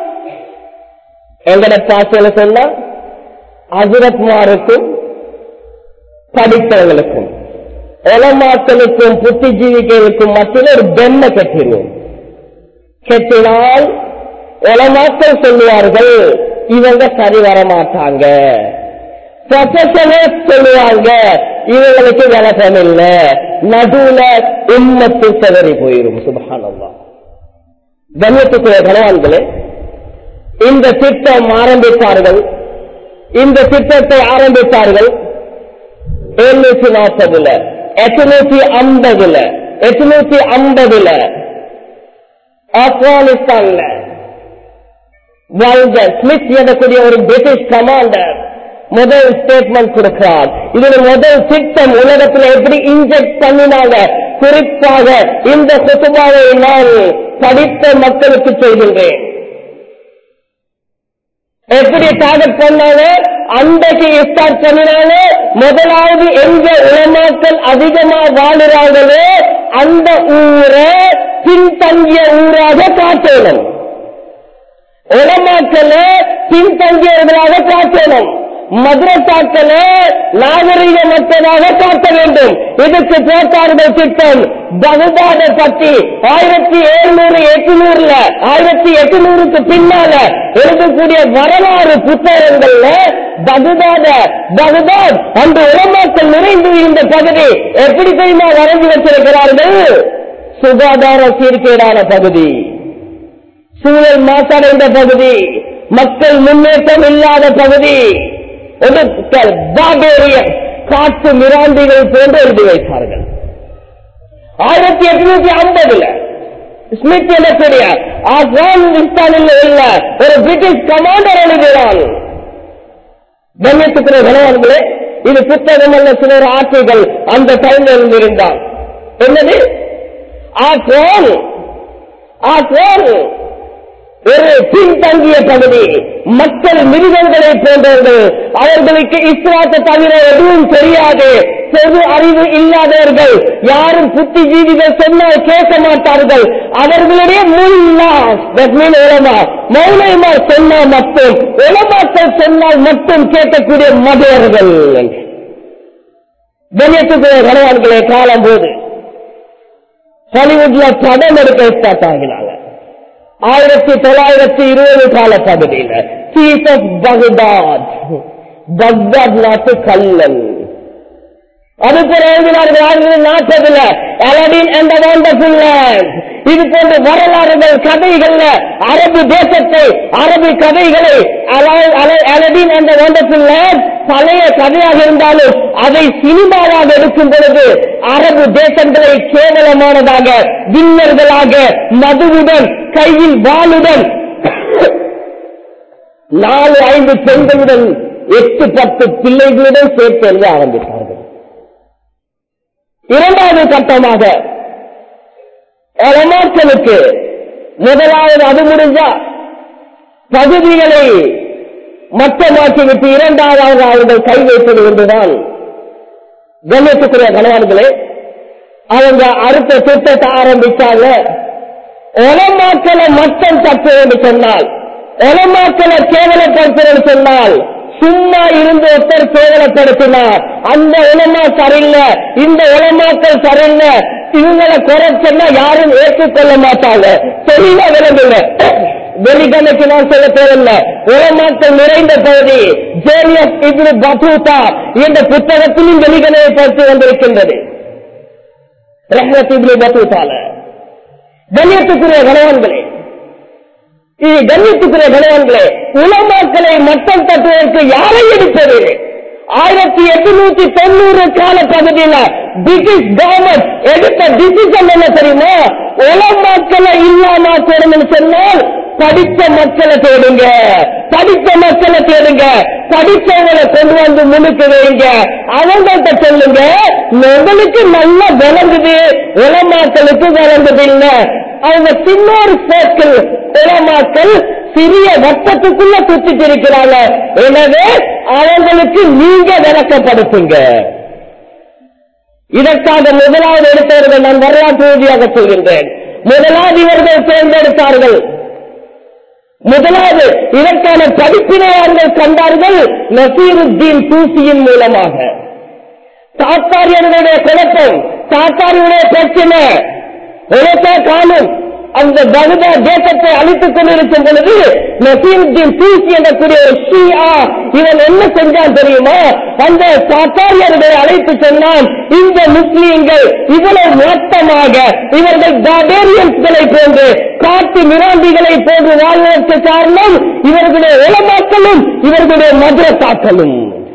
எங்கட பாசையில சொன்னா அசுரத்மாருக்கும் படித்தவங்களுக்கும் உலமாக்களுக்கும் புத்திஜீவிகளுக்கும் மத்தியில் ஒரு பெண்ணை கட்டிடுவோம் கட்டினால் உலமாக்கள் சொல்லுவார்கள் இவங்க சரி வர மாட்டாங்க ப்ரொஃபஷனல்ஸ் சொல்லுவாங்க இவங்களுக்கு விளக்கம் இல்ல நடுவுல உண்மத்து சிதறி போயிரும் சுபகானந்தா கண்ணியத்துக்குரிய கணவான்களே இந்த திட்டம் ஆரம்பித்தார்கள் இந்த திட்டத்தை ஆரம்பித்தார்கள் எழுநூத்தி நாற்பதுல எட்நூத்தி ஐம்பதுல எட்நூத்தி ஐம்பதுல ஆப்கானிஸ்தான்ல வாழ்ந்த ஸ்மித் எனக்கூடிய ஒரு பிரிட்டிஷ் கமாண்டர் முதல் ஸ்டேட்மெண்ட் கொடுக்கிறார் இதுல முதல் திட்டம் உலகத்தில் எப்படி இன்ஜெக்ட் பண்ணினாங்க குறிப்பாக இந்த சொத்துபாவை நான் படித்த மக்களுக்கு செய்கின்றேன் எப்படி டார்கெட் பண்ணாங்க அன்றைக்கு ஸ்டார்ட் பண்ணினாங்க முதலாவது எங்க உலமாக்கள் அதிகமா வாழுறாங்களோ அந்த ஊரை பின்தங்கிய ஊராக காட்டணும் உலமாக்கள பின்தங்கியவர்களாக காட்டணும் மதுரத்தாக்கள நாகரிகமற்றதாக காட்ட வேண்டும் இதுக்கு போட்டார்கள் திட்டம் பகுதாத பத்தி ஆயிரத்தி எழுநூறு எட்டுநூறுல ஆயிரத்தி எட்டுநூறுக்கு பின்னால எழுதக்கூடிய வரலாறு புத்தகங்கள்ல பகுதாத பகுதாத் அந்த உலமாக்கள் நிறைந்து இந்த பகுதி எப்படி தெரியுமா வரைந்து வச்சிருக்கிறார்கள் சுகாதார சீர்கேடான பகுதி சூழல் மாசடைந்த பகுதி மக்கள் முன்னேற்றம் இல்லாத பகுதி ஒடுக்கல் பாபேரியன் காட்டு மிராண்டிகள் போன்று எழுதி வைத்தார்கள் ஆயிரத்தி எட்நூத்தி ஐம்பதுல ஸ்மித் எனக்கூடிய ஆப்கானிஸ்தானில் உள்ள ஒரு பிரிட்டிஷ் கமாண்டர் எழுதுகிறான் கண்ணியத்துக்குரிய கணவன்களே இது புத்தகம் அல்ல சிலர் ஆட்சிகள் அந்த டைம்ல இருந்திருந்தான் என்னது ஆப்கான் ஆப்கான் ஒரு பின்தங்கிய பகுதி மக்கள் மிருகங்களை போன்றவர்கள் அவர்களுக்கு இஸ்லாத்தை தவிர எதுவும் தெரியாது பொது அறிவு இல்லாதவர்கள் யாரும் புத்திஜீவிகள் சொன்னால் கேட்க மாட்டார்கள் அவர்களுடைய முல்லா உலமா மௌனமா சொன்னால் மட்டும் உலமாக்கள் சொன்னால் மட்டும் கேட்கக்கூடிய மதவர்கள் கணியத்துக்குரிய கணவான்களே காலம் போது ஹாலிவுட்ல படம் எடுக்க ஸ்டார்ட் ஆகினாங்க ஆயிரத்தி தொள்ளாயிரத்தி இருபது கால பகுதியில் சீஃப் ஆஃப் பகதாத் பக்தாத் நாட்டு கல்லன் அது போல எழுதினார்கள் நாட்டதுல அலடின் அண்ட் வண்டர்ஃபுல் லேண்ட் இது போன்ற வரலாறுகள் கதைகள்ல அரபு தேசத்தை அரபு கதைகளை அலடின் அண்ட் வண்டர்ஃபுல் லேண்ட் பழைய கதையாக இருந்தாலும் அதை சினிமாவாக எடுக்கும் பொழுது அரபு தேசங்களை கேவலமானதாக விண்ணர்களாக மதுவுடன் கையில் வாளுடன் நாலு ஐந்து பெண்களுடன் எட்டு பத்து பிள்ளைகளுடன் சேர்த்து எழுத ஆரம்பித்தார்கள் இரண்டாவது கட்டமாக எலமாக்களுக்கு முதலாவது அது முடிஞ்சா பகுதிகளை மட்டமாக்கிவிட்டு இரண்டாவது அவர்கள் கை வைப்பது ஒன்றுதான் கண்ணியத்துக்குரிய கணவான்களே அவங்க அடுத்த திட்டத்தை ஆரம்பிச்சாங்க உலமாக்களை மட்டம் தப்பு என்று சொன்னால் உலமாக்களை கேவலப்படுத்துறது சொன்னால் சும்மா இருந்து ஒருத்தர் கேவலப்படுத்தினார் அந்த உலமா சரியில்லை இந்த உலமாக்கள் சரியில்லை இவங்களை குறைச்சா யாரும் ஏற்றுக்கொள்ள மாட்டாங்க தெளிவா விளங்குங்க வெளிக்கணக்கு நான் சொல்ல தேவையில்லை உலமாக்கள் நிறைந்த பகுதி ஜேரியஸ் இப்னு பத்தூதா என்ற புத்தகத்திலும் வெளிக்கணையை பற்றி வந்திருக்கின்றது ரஹ்மத் இப்னு பத்தூதால கண்ணியத்துக்குரிய கணவன்களே இது கண்ணியத்துக்குரிய கணவன்களே உலமாக்களை மட்டம் தட்டுவதற்கு யாரை எடுப்பது ஆயிரத்தி எட்டுநூத்தி தொண்ணூறு கால பகுதியில பிரிட்டிஷ் கவர்மெண்ட் எடுத்த டிசிஷன் என்ன தெரியுமா உலமாக்களை இல்லாம தேடணும்னு சொன்னால் படித்த மக்களை தேடுங்க படித்த மக்களை தேடுங்க படித்தவங்களை கொண்டு வந்து முன்னுக்கு வைங்க அவங்கள்ட்ட சொல்லுங்க உங்களுக்கு நல்லா விளங்குது உலமாக்களுக்கு விளங்குது இல்ல அவங்க சின்னொரு சர்க்கிள் உலமாக்கள் சிறிய வட்டத்துக்குள்ள சுத்திட்டு இருக்கிறாங்க எனவே அவங்களுக்கு நீங்க விளக்கப்படுத்துங்க இதற்காக முதலாவது எடுத்தவர்கள் நான் வரலாற்று ரீதியாக சொல்கின்றேன் முதலாவது இவர்கள் தேர்ந்தெடுத்தார்கள் முதலாவது இதற்கான படிப்பினை அவர்கள் கண்டார்கள் நசீருத்தீன் தூசியின் மூலமாக தாத்தாரியனுடைய குழப்பம் தாத்தாரியுடைய பிரச்சனை உழைத்தா காணும் அந்த பகுதா தேசத்தை அழித்துக் கொண்டிருக்கும் பொழுது நசீருத்தீன் தூசி என்றக்கூடிய ஒரு ஷியா இவன் என்ன செஞ்சான் தெரியுமா அந்த சாத்தாரியர்களை அழைத்து சொன்னான் இந்த முஸ்லீம்கள் இவ்வளவு மொத்தமாக இவர்கள் பாபேரியன்ஸ்களை போன்று காட்டு மிராண்டிகளை போன்று வாழ்வதற்கு காரணம் இவர்களுடைய உலமாக்களும் இவர்களுடைய மதுரத்தாக்களும்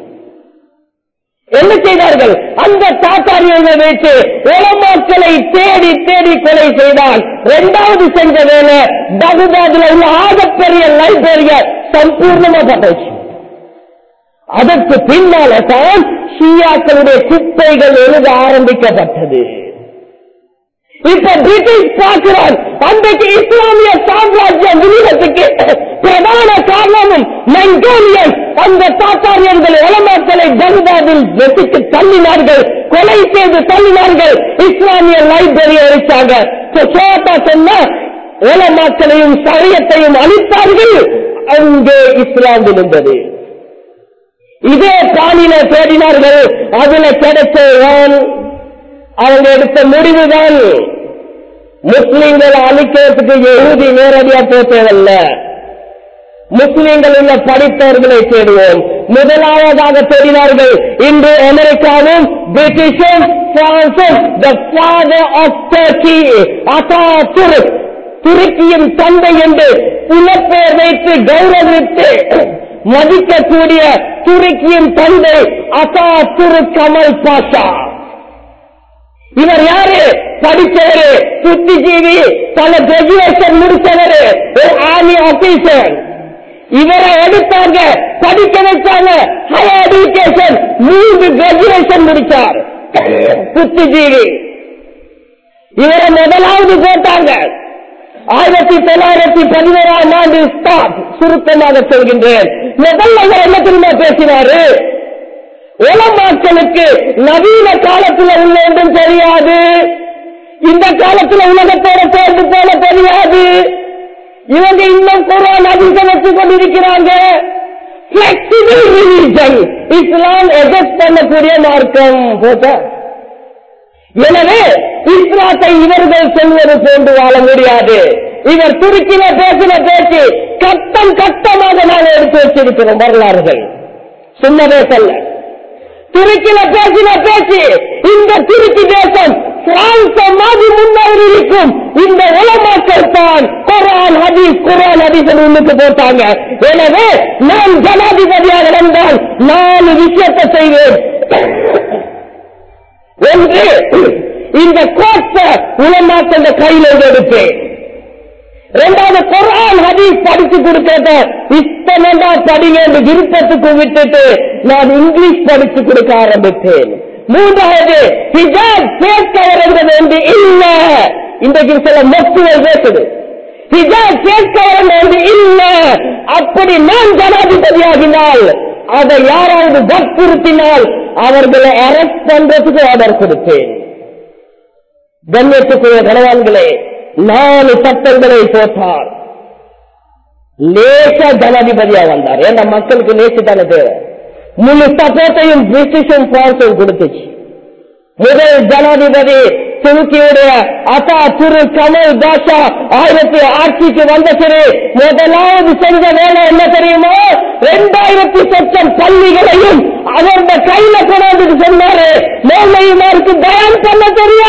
என்ன செய்தார்கள் அந்த தாத்தாரியர்கள் வைத்து உலமாக்களை தேடி தேடி கொலை செய்தால் இரண்டாவது செஞ்ச வேலை பகுதாதுல உள்ள ஆகப்பெரிய லைப்ரரிய சம்பூர்ணமா பட்டாச்சு அதற்கு பின்னால தான் ஷியாக்களுடைய குப்பைகள் எழுத ஆரம்பிக்கப்பட்டது இப்ப பிரிட்டிஷ் பார்க்கிறான் அன்றைக்கு இஸ்லாமிய சாம்ராஜ்யம் விரிவத்துக்கு பிரதான காரணமும் மங்கோலியன் அந்த தாத்தாரியர்கள் உலமாக்களை பகுதாதில் வெட்டிக்கு தள்ளினார்கள் கொலை செய்து தள்ளினார்கள் இஸ்லாமிய லைப்ரரி அழிச்சாங்க சொன்னா உலமாக்களையும் சரியத்தையும் அழித்தார்கள் அங்கே இஸ்லாம் விழுந்தது இதே பாணியில தேடினார்கள் அதுல கிடைச்ச அவங்க எடுத்த முடிவுதான் முஸ்லீம்களை அழிக்கிறதுக்கு எழுதி நேரடியா போட்டதல்ல முஸ்லீம்கள் உள்ள படித்தவர்களை தேடுவோம் முதலாவதாக தேடினார்கள் இன்று அமெரிக்காவும் பிரிட்டிஷும் பிரான்சும் த ஃபாதர் ஆஃப் டர்க்கி அசா துருக் துருக்கியின் தந்தை என்று புலப்பெயர் வைத்து கௌரவித்து மதிக்கக்கூடிய துருக்கியின் தந்தை அசா துரு கமல் பாஷா இவர் யாரு படிச்சவரு புத்திஜீவி பல கிராஜுவேஷன் முடிச்சவரு ஒரு ஆர்மி ஆபீசர் இவரை எடுத்தாங்க படிக்க வச்சாங்க ஹையர் எஜுகேஷன் மூன்று கிராஜுவேஷன் முடிச்சார் புத்திஜீவி இவரை முதலாவது போட்டாங்க ஆயிரத்தி தொள்ளாயிரத்தி பதினோராம் ஆண்டு ஸ்டாப் சுருக்கமாக சொல்கின்றேன் முதல்ல இவர் என்ன தெரியுமா பேசினாரு உலமாக்களுக்கு நவீன காலத்துல உள்ள ஒன்றும் தெரியாது இந்த காலத்துல உலகத்தோட சேர்ந்து போல தெரியாது இவங்க இன்னும் குரான் அதிகம் வச்சு கொண்டிருக்கிறாங்க பிளெக்சிபிள் ரிலீஜன் இஸ்லாம் எஜஸ்ட் பண்ணக்கூடிய மார்க்கம் போட்டா எனவே இஸ்லாத்தை இவர்கள் சொல்வது போன்று வாழ முடியாது இவர் துருக்கில பேசின பேச்சு கட்டம் கட்டமாக நாங்கள் எடுத்து வச்சிருக்கிறோம் வரலாறுகள் சும்மா சொல்ல துருக்கில பேசின பேச்சு இந்த துருக்கி தேசம் பிரான்ச மாதிரி முன்னேறி இருக்கும் இந்த உலமாக்கள் தான் குரான் ஹதீஸ் குரான் ஹதீஸ் உள்ளுக்கு போட்டாங்க எனவே நான் ஜனாதிபதியாக நடந்தால் நாலு விஷயத்தை செய்வேன் ஒன்று இந்த கோட்டை உலமாக்கள் கையில் எடுப்பேன் இரண்டாவது குரான் ஹதீஸ் படிச்சு கொடுக்கிறத இத்தனை படிங்க என்று விருப்பத்துக்கு விட்டுட்டு நான் இங்கிலீஷ் படிச்சு கொடுக்க ஆரம்பித்தேன் மூன்றாவது ஹிஜாப் சேர்க்கவர் என்று இல்ல இன்றைக்கு சில மொத்துகள் பேசுது ஹிஜாப் சேர்க்கவர் என்று இல்ல அப்படி நான் ஜனாதிபதியாகினால் அதை யாராவது வற்புறுத்தினால் அவர்களை அரெஸ்ட் பண்றதுக்கு ஆர்டர் கொடுத்தேன் கண்ணியத்துக்குரிய கணவான்களே நாலு சட்டங்களை போட்டார் லேசா ஜனாதிபதியா வந்தார் ஏன்னா மக்களுக்கு லேசு தானே தேவை முழு சப்போர்ட்டையும் பிரிட்டிஷும் பிரான்சும் கொடுத்துச்சு முதல் ஜனாதிபதி துருக்கியுடைய அசா துரு கமல் தாஷா ஆயிரத்தி ஆட்சிக்கு வந்த சிறு முதலாவது செஞ்ச வேலை என்ன தெரியுமா ரெண்டாயிரத்தி சொச்சம் பள்ளிகளையும் அவருடைய கையில கொண்டாந்து சொன்னாரு மேலையுமாருக்கு பயம் பண்ண தெரியா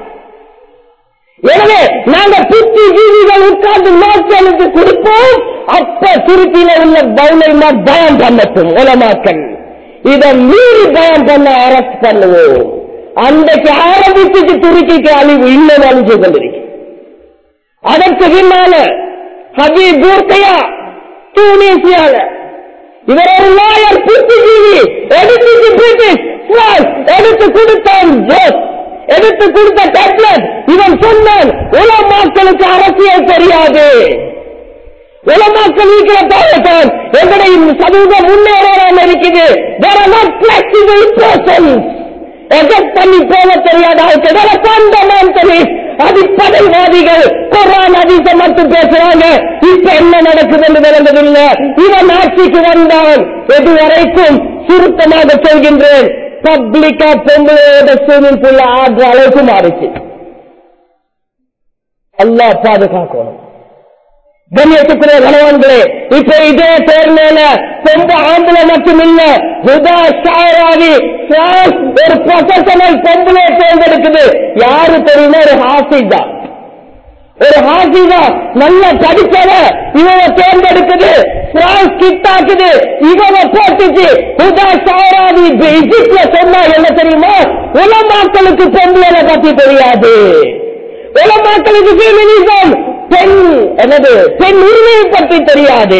எனவே நாங்க புத்தி ஜீவிகள் உட்கார்ந்து நோக்கலுக்கு கொடுப்போம் அப்ப துருக்கியில உள்ள பவுலைமா பயம் பண்ணட்டும் உலமாக்கள் இதை மீறி பயம் பண்ண அரசு பண்ணுவோம் அன்றைக்கு ஆரம்பிச்சுட்டு துருக்கிக்கு அழிவு இன்னும் அழிஞ்சு கொண்டிருக்கு அதற்கு பின்னால ஹபி பூர்கையா தூனீசியால இவர் ஒரு லாயர் புத்திஜீவி எடுத்துட்டு பிரிட்டிஷ் பிரான்ஸ் எடுத்து கொடுத்தான் ஜோஸ் எடுத்து கொடுத்த டேப்லெட் இவன் சொன்னான் உலமாக்களுக்கு அரசியல் தெரியாது உலமாக்கள் இருக்கிற தான் எங்களுடைய சமூகம் முன்னேறாம இருக்குது வேற நாட் பிளெக்சிபிள் பர்சன்ஸ் எஜெக்ட் பண்ணி போக தெரியாத ஆட்கள் ஃபண்டமெண்டலி அடிப்படைவாதிகள் குரான் அதிசம் மட்டும் பேசுறாங்க இப்ப என்ன நடக்குது என்று விளங்குதில்லை இவன் ஆட்சிக்கு வந்தான் இதுவரைக்கும் சுருக்கமாக சொல்கின்றேன் பப்ளிக்கா பொம்பளையோட ஸ்விமிங் பூல்ல ஆடுற அளவுக்கு மாறிச்சு அல்லா பாதுகாக்கணும் கண்ணியத்துக்குரிய கணவன்களே இப்ப இதே தேர்தல ரொம்ப ஆம்பளை மட்டும் இல்ல ஹுதா ஷாராவி பிரான்ஸ் ஒரு ப்ரொஃபஷனல் பொம்பளை தேர்ந்தெடுக்குது யாரு தெரியுமா ஒரு ஹாசிதா ஒரு ஹாசிதா நல்லா படிச்சவ இவனை தேர்ந்தெடுக்குது பிரான்ஸ் கிட்டாக்குது இவனை போட்டுச்சு ஹுதா ஷாராவி இஜிப்ட்ல சொன்னா என்ன தெரியுமா உலமாக்களுக்கு பொம்பளை பத்தி தெரியாது உலமாக்களுக்கு ஃபெமினிசம் பெண் எனது பெண் உரிமையை பற்றி தெரியாது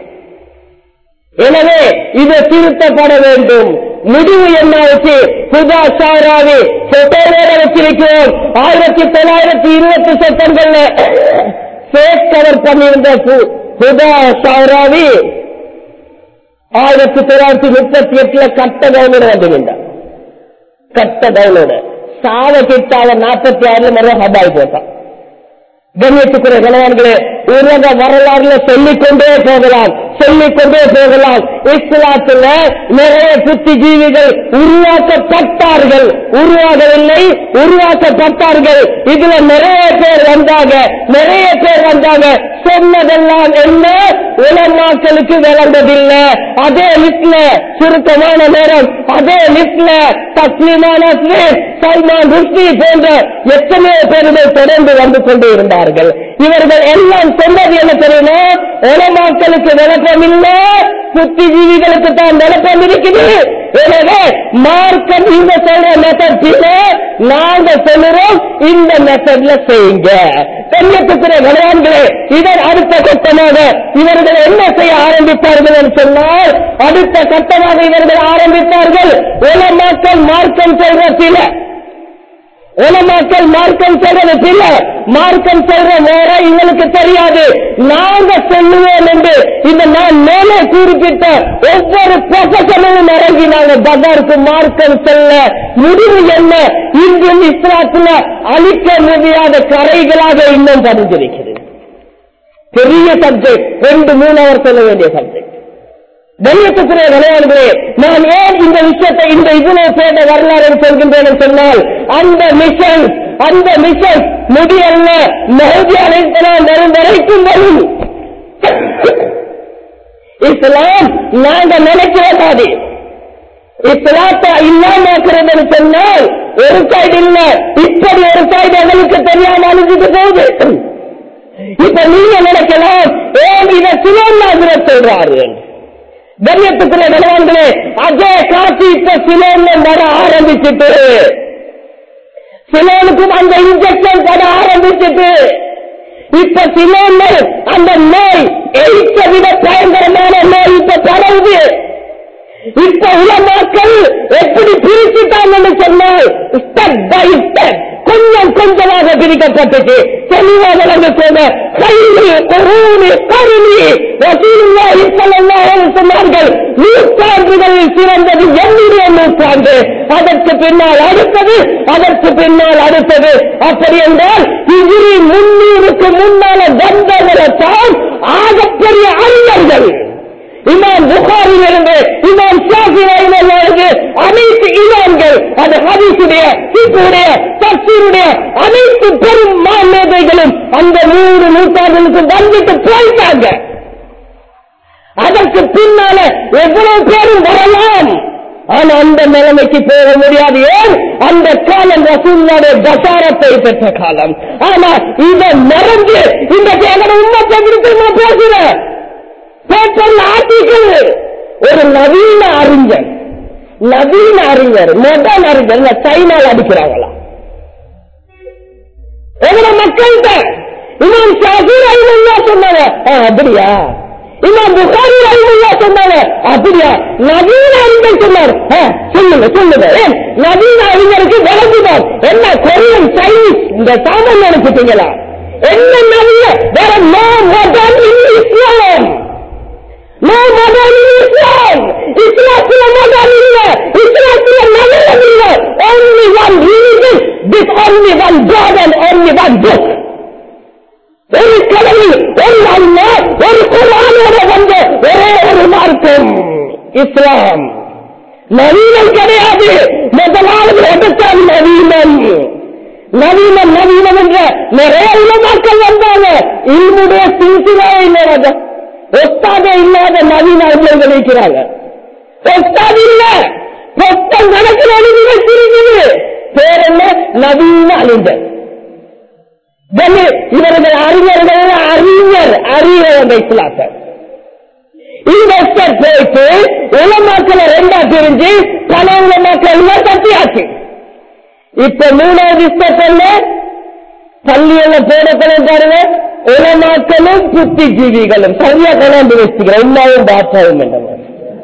எனவே இது திருத்தப்பட வேண்டும் முடிவு என்ன ஆச்சு புதா சாராவி சொட்டோட வச்சிருக்கிறோம் ஆயிரத்தி தொள்ளாயிரத்தி இருபத்தி செப்டம்பர்ல ஃபேஸ் கவர் பண்ணியிருந்த பு- புதா சாராவி ஆயிரத்தி தொள்ளாயிரத்தி முப்பத்தி எட்டுல கட்ட கவுனோட வந்துகின்றார் கட்ட கவுனோட சாவ கிட்டாவ நாற்பத்தி ஆறுல மறு ஹபாய் போட்டான் கண்ணியத்துக்குரிய கணவன்களே உலக வரலாறுல சொல்லிக்கொண்டே போகலாம் சொல்லிக்கொண்டே போகலாம் இஸ்லாத்துல நிறைய புத்திஜீவிகள் உருவாக்கப்பட்டார்கள் உருவாகவில்லை உருவாக்கப்பட்டார்கள் இதுல நிறைய பேர் வந்தாங்க நிறைய பேர் வந்தாங்க சொன்னதெல்லாம் என்ன உலமாக்களுக்கு விளங்கதில்லை அதே லிஸ்ட்ல சுருக்கமான நேரம் அதே லிஸ்ட்ல தஸ்லிமான சல்மான் ருஷ்டி போன்ற எத்தனையோ பேர்கள் தொடர்ந்து வந்து கொண்டு இருந்தார்கள் இவர்கள் எல்லாம் சொன்னது என்ன தெரியுமா உலமாக்களுக்கு விளக்கம் இல்லை புத்திஜீவிகளுக்கு தான் நிலப்பம் இருக்குது எனவே மார்க்கம் இந்த சொல்ற மெத்தட் இல்ல நாங்க சொல்லுறோம் இந்த மெத்தட்ல செய்யுங்க கண்ணியத்துக்குரிய பகவான்களே இதன் அடுத்த கட்டமாக இவர்கள் என்ன செய்ய ஆரம்பித்தார்கள் என்று சொன்னால் அடுத்த கட்டமாக இவர்கள் ஆரம்பித்தார்கள் உலமாக்கள் மார்க்கம் சொல்ற சில உலமாக்கள் மார்க்கம் சொல்றது சில மார்க்கம் சொல்ற வேற எங்களுக்கு தெரியாது நாங்க சொல்லுவோம் என்று இந்த நான் மேலே குறிப்பிட்ட ஒவ்வொரு ப்ரொஃபஷனும் இறங்கி நாங்க பகருக்கு மார்க்கம் சொல்ல முடிவு என்ன இன்றும் இஸ்லாத்துல அழிக்க முடியாத கரைகளாக இன்னும் பதிஞ்சிருக்கிறது பெரிய சப்ஜெக்ட் ரெண்டு மூணு அவர் சொல்ல வேண்டிய சப்ஜெக்ட் கண்ணியத்துக்குரிய விளையாடுகளே நான் ஏன் இந்த விஷயத்தை இந்த இவ்வளவு பேட்ட வரலாறு சொல்கின்றேன் என்று சொன்னால் அந்த மிஷன் அந்த மிஷன் முடியல்ல மெஹதி அழைத்தலாம் வரும் வரைக்கும் வரும் இஸ்லாம் நாங்க நினைக்கிற மாதிரி இஸ்லாத்தை இல்லாமக்கிறது சொன்னால் ஒரு சைடு இல்ல இப்படி ஒரு சைடு எங்களுக்கு தெரியாம அழிஞ்சிட்டு போகுது இப்ப நீங்க நினைக்கலாம் ஏன் இதை சிவநாதிர சொல்றாரு கண்ணியத்துக்குரிய நிலவான்களே அதே காட்சி இப்ப சிலோன்ல வர ஆரம்பிச்சுட்டு சிலோனுக்கும் அந்த இன்ஜெக்ஷன் பட ஆரம்பிச்சுட்டு இப்ப சிலோன்ல அந்த நோய் எய்த்த விட பயங்கரமான நோய் இப்ப பரவுது இப்ப உலமாக்கள் எப்படி பிரிச்சுட்டாங்கன்னு சொன்னால் ஸ்டெப் பை ஸ்டெப் கொஞ்சம் கொஞ்சமாக பிரிக்கப்பட்டுச்சு தெளிவாக வந்து சொன்ன கைலி கருணி கருணி ரசூலுல்லாஹி ஸல்லல்லாஹு அலைஹி சொன்னார்கள் நூற்றாண்டுகளில் சிறந்தது என்னுடைய நூற்றாண்டு அதற்கு பின்னால் அடுத்தது அதற்கு பின்னால் அடுத்தது அப்படி என்றால் இதிரி முன்னூறுக்கு முன்னால வந்தவரை தான் ஆகப்பெரிய அறிஞர்கள் இமாம் புகாரிலிருந்து இமாம் ஷாஃபியிலிருந்து அனைத்து இமாம்கள் அது ஹதீஸுடைய சிக்குடைய தப்சீருடைய அனைத்து பெரும் மாமேதைகளும் அந்த நூறு நூற்றாண்டுகளுக்கு வந்துட்டு போயிட்டாங்க அதற்கு பின்னால எவ்வளவு பேரும் வரலாம் ஆனா அந்த நிலைமைக்கு போக முடியாது ஏன் அந்த காலம் ரசூல்லாடைய பசாரத்தை பெற்ற காலம் ஆனா இதை மறந்து இந்த கேட்கிற உண்மத்தை விடுத்து நான் பேசுறேன் பேப்பர்ல ஆர்டிக்கல் ஒரு நவீன அறிஞர் நவீன அறிஞர் மொபைல் அறிஞர் இந்த சைனால அடிக்கிறாங்களா எங்களை மக்கள்கிட்ட இமாம் ஷாஃபீர் ஐநூறுவா சொன்னாங்க ஆ, அப்படியா இமாம் புகாரி ஐநூறுவா சொன்னாங்க அப்படியா நவீன அறிஞர் சொன்னார் ஆ, சொல்லுங்க சொல்லுங்க ஏன் நவீன அறிஞருக்கு விளங்குதான் என்ன கொரியன் சைனீஸ் இந்த சாமான் நினைச்சிட்டீங்களா என்ன நவீன வேற no modern in Islam no modern in Islam இஸ்லாத்துல மாடர்ன் இல்ல இஸ்லாத்துல நவீனம் இல்ல only one religion with only one God and only one book ஒரு கடவுள் ஒரு அல்லா ஒரு குரானோட வந்த ஒரே ஒரு மார்க்கம் இஸ்லாம் நவீனம் கிடையாது முதலாவது எடுத்தால் நவீனம் நவீனம் நவீனம் என்ற நிறைய உலமாக்கள் வந்தாங்க இவனுடைய சில்சிலாவே இல்லாத ஒஸ்தாதே இல்லாத நவீன அறிஞர்கள் இருக்கிறாங்க ஒஸ்தாது இல்ல மொத்தம் கணக்கில் எழுதி வச்சிருக்குது பேர் என்ன நவீன அறிஞர் கண்ணு, இவர்கள் அறிஞர்கள் அறிஞர் அறிஞர் அந்த இஸ்லாத்தை இன்வெஸ்டர் போயிட்டு உலமாக்களை ரெண்டா பிரிஞ்சு பல உலமாக்கள் தட்டியாச்சு இப்ப மூணாவது ஸ்டெப் என்ன பள்ளியில போடப்படும் பாருங்க உலமாக்களும் புத்திஜீவிகளும் சரியா கொண்டாந்து வச்சுக்கிறேன் உண்மாவும் பாப்பாவும் என்ற மாதிரி.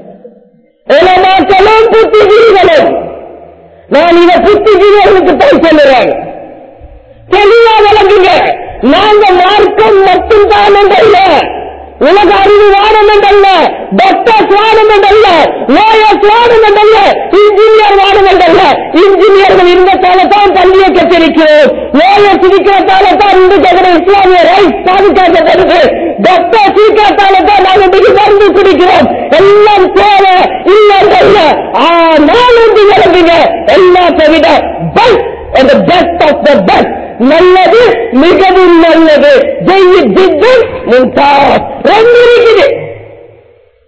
உலமாக்களும் புத்திஜீவிகளும் நான் இதை புத்திஜீவிகளுக்கு தான் சொல்லுறேன் தெளிவா விளங்குங்க நாங்க மார்க்கம் மட்டும் தான் என்றல்ல உலக அறிவு வாரம் என்றல்ல டாக்டர்ஸ் வாரம் என்றல்ல லாயர்ஸ் வாரம் என்றல்ல இன்ஜினியர் வாரம் என்றல்ல இன்ஜினியர்கள் இருந்ததால தான் பள்ளியை கட்டிருக்கிறோம் லாயர்ஸ் இருக்கிறதால தான் இந்த ஜெகன இஸ்லாமிய ரைட் பாதுகாக்கப்படுது டாக்டர்ஸ் இருக்கிறதால தான் நாங்கள் இன்னைக்கு மருந்து குடிக்கிறோம் எல்லாம் தேவை இல்லைன்றல்ல ஆனால் ஒன்று விளங்குங்க எல்லாத்தை விட best and the best of the best நல்லது மிகவும் நல்லது ஜெயித் ஜித்தன் மும்தாஸ் ரெண்டு இருக்குது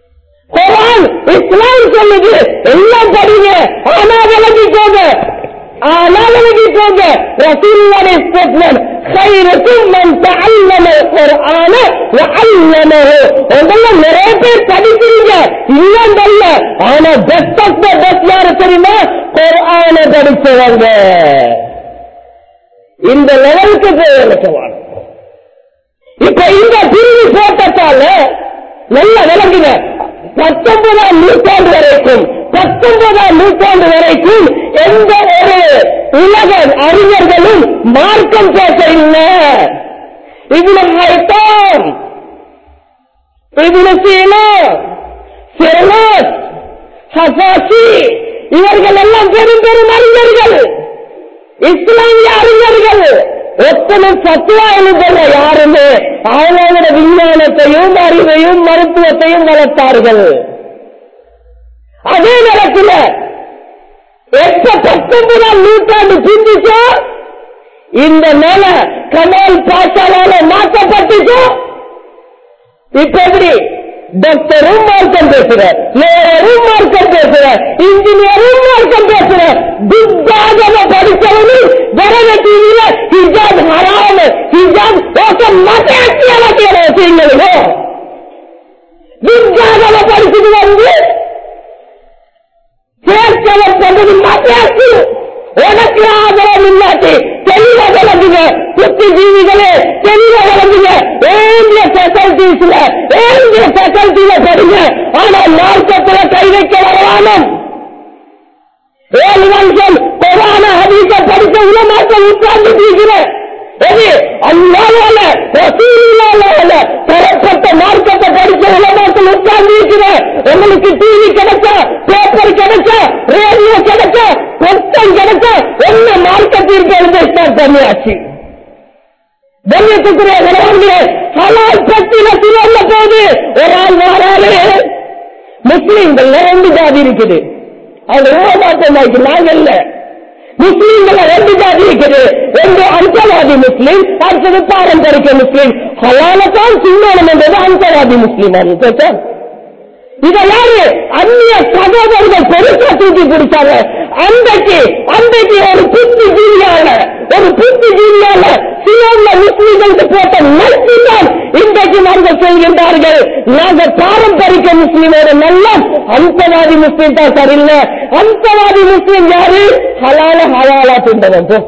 குரான் இஸ்லாம் சொல்லுது எல்லாம் படிங்க ஆனா விளங்கிக்கோங்க ஆனால் எழுதிக்கோங்க ரசூலுல்லாஹி ஸ்டேட்மெண்ட் خيركم من تعلم القرآن وعلمه உங்கள நிறைய பேர் படிக்கிறீங்க இல்லைங்கல்ல ஆனா பெஸ்ட் ஆஃப் த பெஸ்ட் யாரு தெரியுமா குர்ஆன படிச்சவங்க இந்த லெவலுக்கு போய் நினைக்கவாங்க இப்ப இந்த பிரிவு போட்டத்தால நல்ல விளங்குங்க பத்தொன்பதாம் நூற்றாண்டு வரைக்கும் பத்தொன்பதாம் நூற்றாண்டு வரைக்கும் எந்த ஒரு உலக அறிஞர்களும் மார்க்கம் பேச இல்லை இதுல ஹைத்தான் இதுல சீனா சிரலோஸ் ஹசாசி இவர்கள் எல்லாம் பெரும் பெரும் அறிஞர்கள் இஸ்லாமிய அறிஞர்கள் எத்தனை சத்துவா எழுதுற யாருமே அவங்களோட விஞ்ஞானத்தையும் அறிவையும் மருத்துவத்தையும் வளர்த்தார்கள் அதே நேரத்தில் எப்ப பத்தொன்பதாம் நூற்றாண்டு சிந்திச்சோ இந்த நில கமல் பாஷாவால மாற்றப்பட்டுச்சோ இப்ப எப்படி டாக்டரும் மார்க்கம் பேசுற லேயரும் மார்க்கம் பேசுற இன்ஜினியரும் மார்க்கம் பேசுற துத்தாகம படிச்சவனு வரத டிவியில ஹிஜாப் ஹராம ஹிஜாப் ஓக்க மத்தாக்கி அலக்கிய வச்சுங்களோ துத்தாகம படிச்சுட்டு வந்து சேர்த்தவர் சொன்னது மத்தாக்கு உனக்கு ஆதரவு இல்லாட்டி தெளிவா விளங்குங்க புத்திஜீவிகளே தெளிவா விளங்குங்க ஏந்திய ஃபேக்கல்டிஸ்ல ஏந்திய ஃபேக்கல்டில படிங்க ஆனா மார்க்கத்துல கை வைக்க வரவானும் ஏழு வருஷம் கொரோன ஹதீஸ படித்த உலமாக்கள் உட்கார்ந்து தீக்கிறேன் எது அல்லாவால ரசூலுல்லாஹ்வால தரப்பட்ட மார்க்கத்தை படிச்ச உலமாக்கள் உட்கார்ந்து இருக்கிறேன் உங்களுக்கு டிவி கிடைச்சா பேப்பர் கிடைச்சா ரேடியோ கிடைச்சா புத்தம் கிடைச்சா என்ன மார்க்கத்திற்கு எழுத ஸ்டார்ட் பண்ணியாச்சு கண்ணியத்துக்குரிய கணவன்களே ஹலால் பத்தின திருவள்ள போது ஒரு ஆள் வாராரு முஸ்லீம்கள் ரெண்டு ஜாதி இருக்குது அவங்க ரொம்ப மாற்றம் நாங்க இல்ல முஸ்லீம்கள் ரெண்டு ஜாதி இருக்குது ஒன்று அந்தவாதி முஸ்லீம் அடுத்தது பாரம்பரிய முஸ்லீம் ஹலாலத்தான் சின்னோனம் என்றது அந்தவாதி முஸ்லீம் அது இத யாரு அந்நிய சகோதரர்கள் பெருசா தூக்கி பிடிச்சாங்க அன்றைக்கு அன்றைக்கு ஒரு புத்தி ஜீவியால ஒரு புத்தி ஜீவியால சிலோன்ல முஸ்லீம்களுக்கு போட்ட நட்பு தான் இன்றைக்கு நாங்கள் சொல்கின்றார்கள் நாங்கள் பாரம்பரிய முஸ்லீமோட நல்ல அந்தவாதி முஸ்லீம் தான் சரியில்லை அந்தவாதி முஸ்லீம் யாரு ஹலால ஹலாலா தின்றவன் போ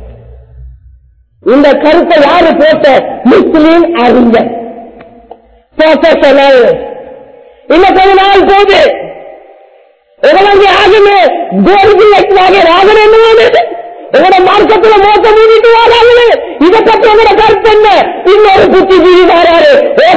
இந்த கருத்தை யாரு போட்ட முஸ்லீம் அறிஞர் ப்ரொஃபஷனல் இன்னும் கொஞ்ச நாள் போகுது உடனே ஆகுமே கோரிக்கை வைக்கிறாங்க ராகன் என்ன வேணுது உங்களோட மார்க்கத்துல மோச மூடிட்டு வராங்களே இதை பற்றி உங்களோட கருத்து என்ன இன்னொரு புத்திஜீவி வராரு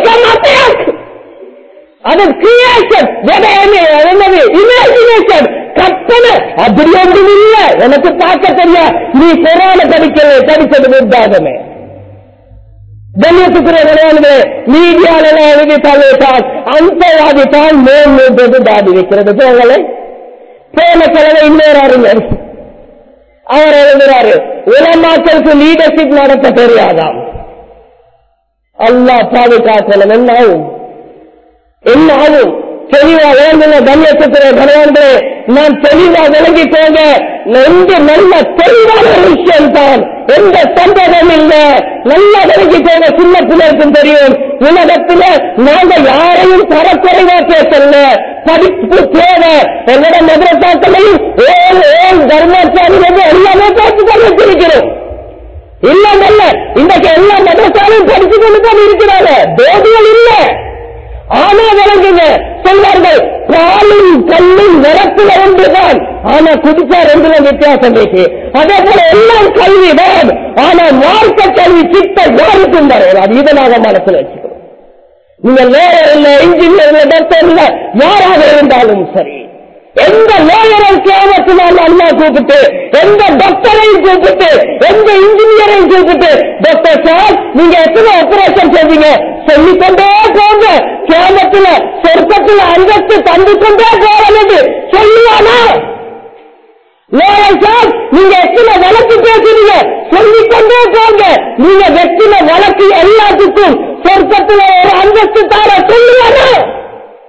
அது கிரியேஷன் என்னது இமேஜினேஷன் கற்பனை அப்படி ஒன்றும் இல்லை எனக்கு பார்க்க தெரியா நீ கொரோனா படிக்கல படிச்சது உண்டாகமே கண்ணியத்துக்குரிய விளையாடுது மீடியால எழுதி தள்ளிட்டால் அந்தவாதி தான் மேல் மூன்றது தாடி வைக்கிறது போகலை போன கிழமை இன்னொரு அறிஞர் அவர் எழுதுறாரு உலமாக்களுக்கு லீடர்ஷிப் நடத்த தெரியாதாம் அல்லா பாதுகாக்கணும் என்ன ஆகும் என்ன ஆகும் தெளிவா வேண்டுங்க கண்ணியத்துக்குரிய கணவன்களே நான் தெளிவா விளங்கி போங்க எந்த நல்ல தெளிவான ஒரு விஷயம் தான் எந்த சந்தேகம் இல்ல நல்லா விளங்கி போங்க சின்ன பிள்ளைக்கும் தெரியும் உலகத்துல நாங்க யாரையும் தரக்குறைவா பேசல படிப்பு தேவை எங்களோட மதுரசாக்களையும் ஏழு ஏழு தர்மாச்சாரி வந்து எல்லாமே பார்த்துதான் வச்சிருக்கிறோம் இல்ல இல்ல இன்றைக்கு எல்லா மதரசாலையும் படிச்சு கொண்டு தான் இருக்கிறாங்க போதிகள் இல்லை ஆனா விளங்குங்க சொல்வார்கள் பாலும் கல்லும் நிரப்புல ஒன்றுதான் ஆனா குடிச்சா ரெண்டுல வித்தியாசம் இருக்கு அதே போல எல்லாம் கல்விதான் ஆனா மார்க்க கல்வி சித்த யாருக்கும் வரும் அது இதை நாங்க மனசுல வச்சுக்கணும் நீங்க லேயர் இல்ல இன்ஜினியர் இல்ல டாக்டர் இல்ல யாராக இருந்தாலும் சரி எந்த லேயரை கேமத்தினால் அல்லா கூப்பிட்டு எந்த டாக்டரையும் கூப்பிட்டு எந்த இன்ஜினியரையும் கூப்பிட்டு டாக்டர் சார் நீங்க எத்தனை ஆபரேஷன் செய்வீங்க சொல்லிக்கொண்டே போங்க கேமத்துல சொர்க்கத்துல அந்தஸ்து தந்து கொண்டே போறது சொல்லுவானா லேயர் சார் நீங்க எத்தனை வழக்கு பேசுறீங்க சொல்லிக்கொண்டே போங்க நீங்க வெற்றின வழக்கு எல்லாத்துக்கும் சொர்க்கத்துல ஒரு அந்தஸ்து தார சொல்லுவானா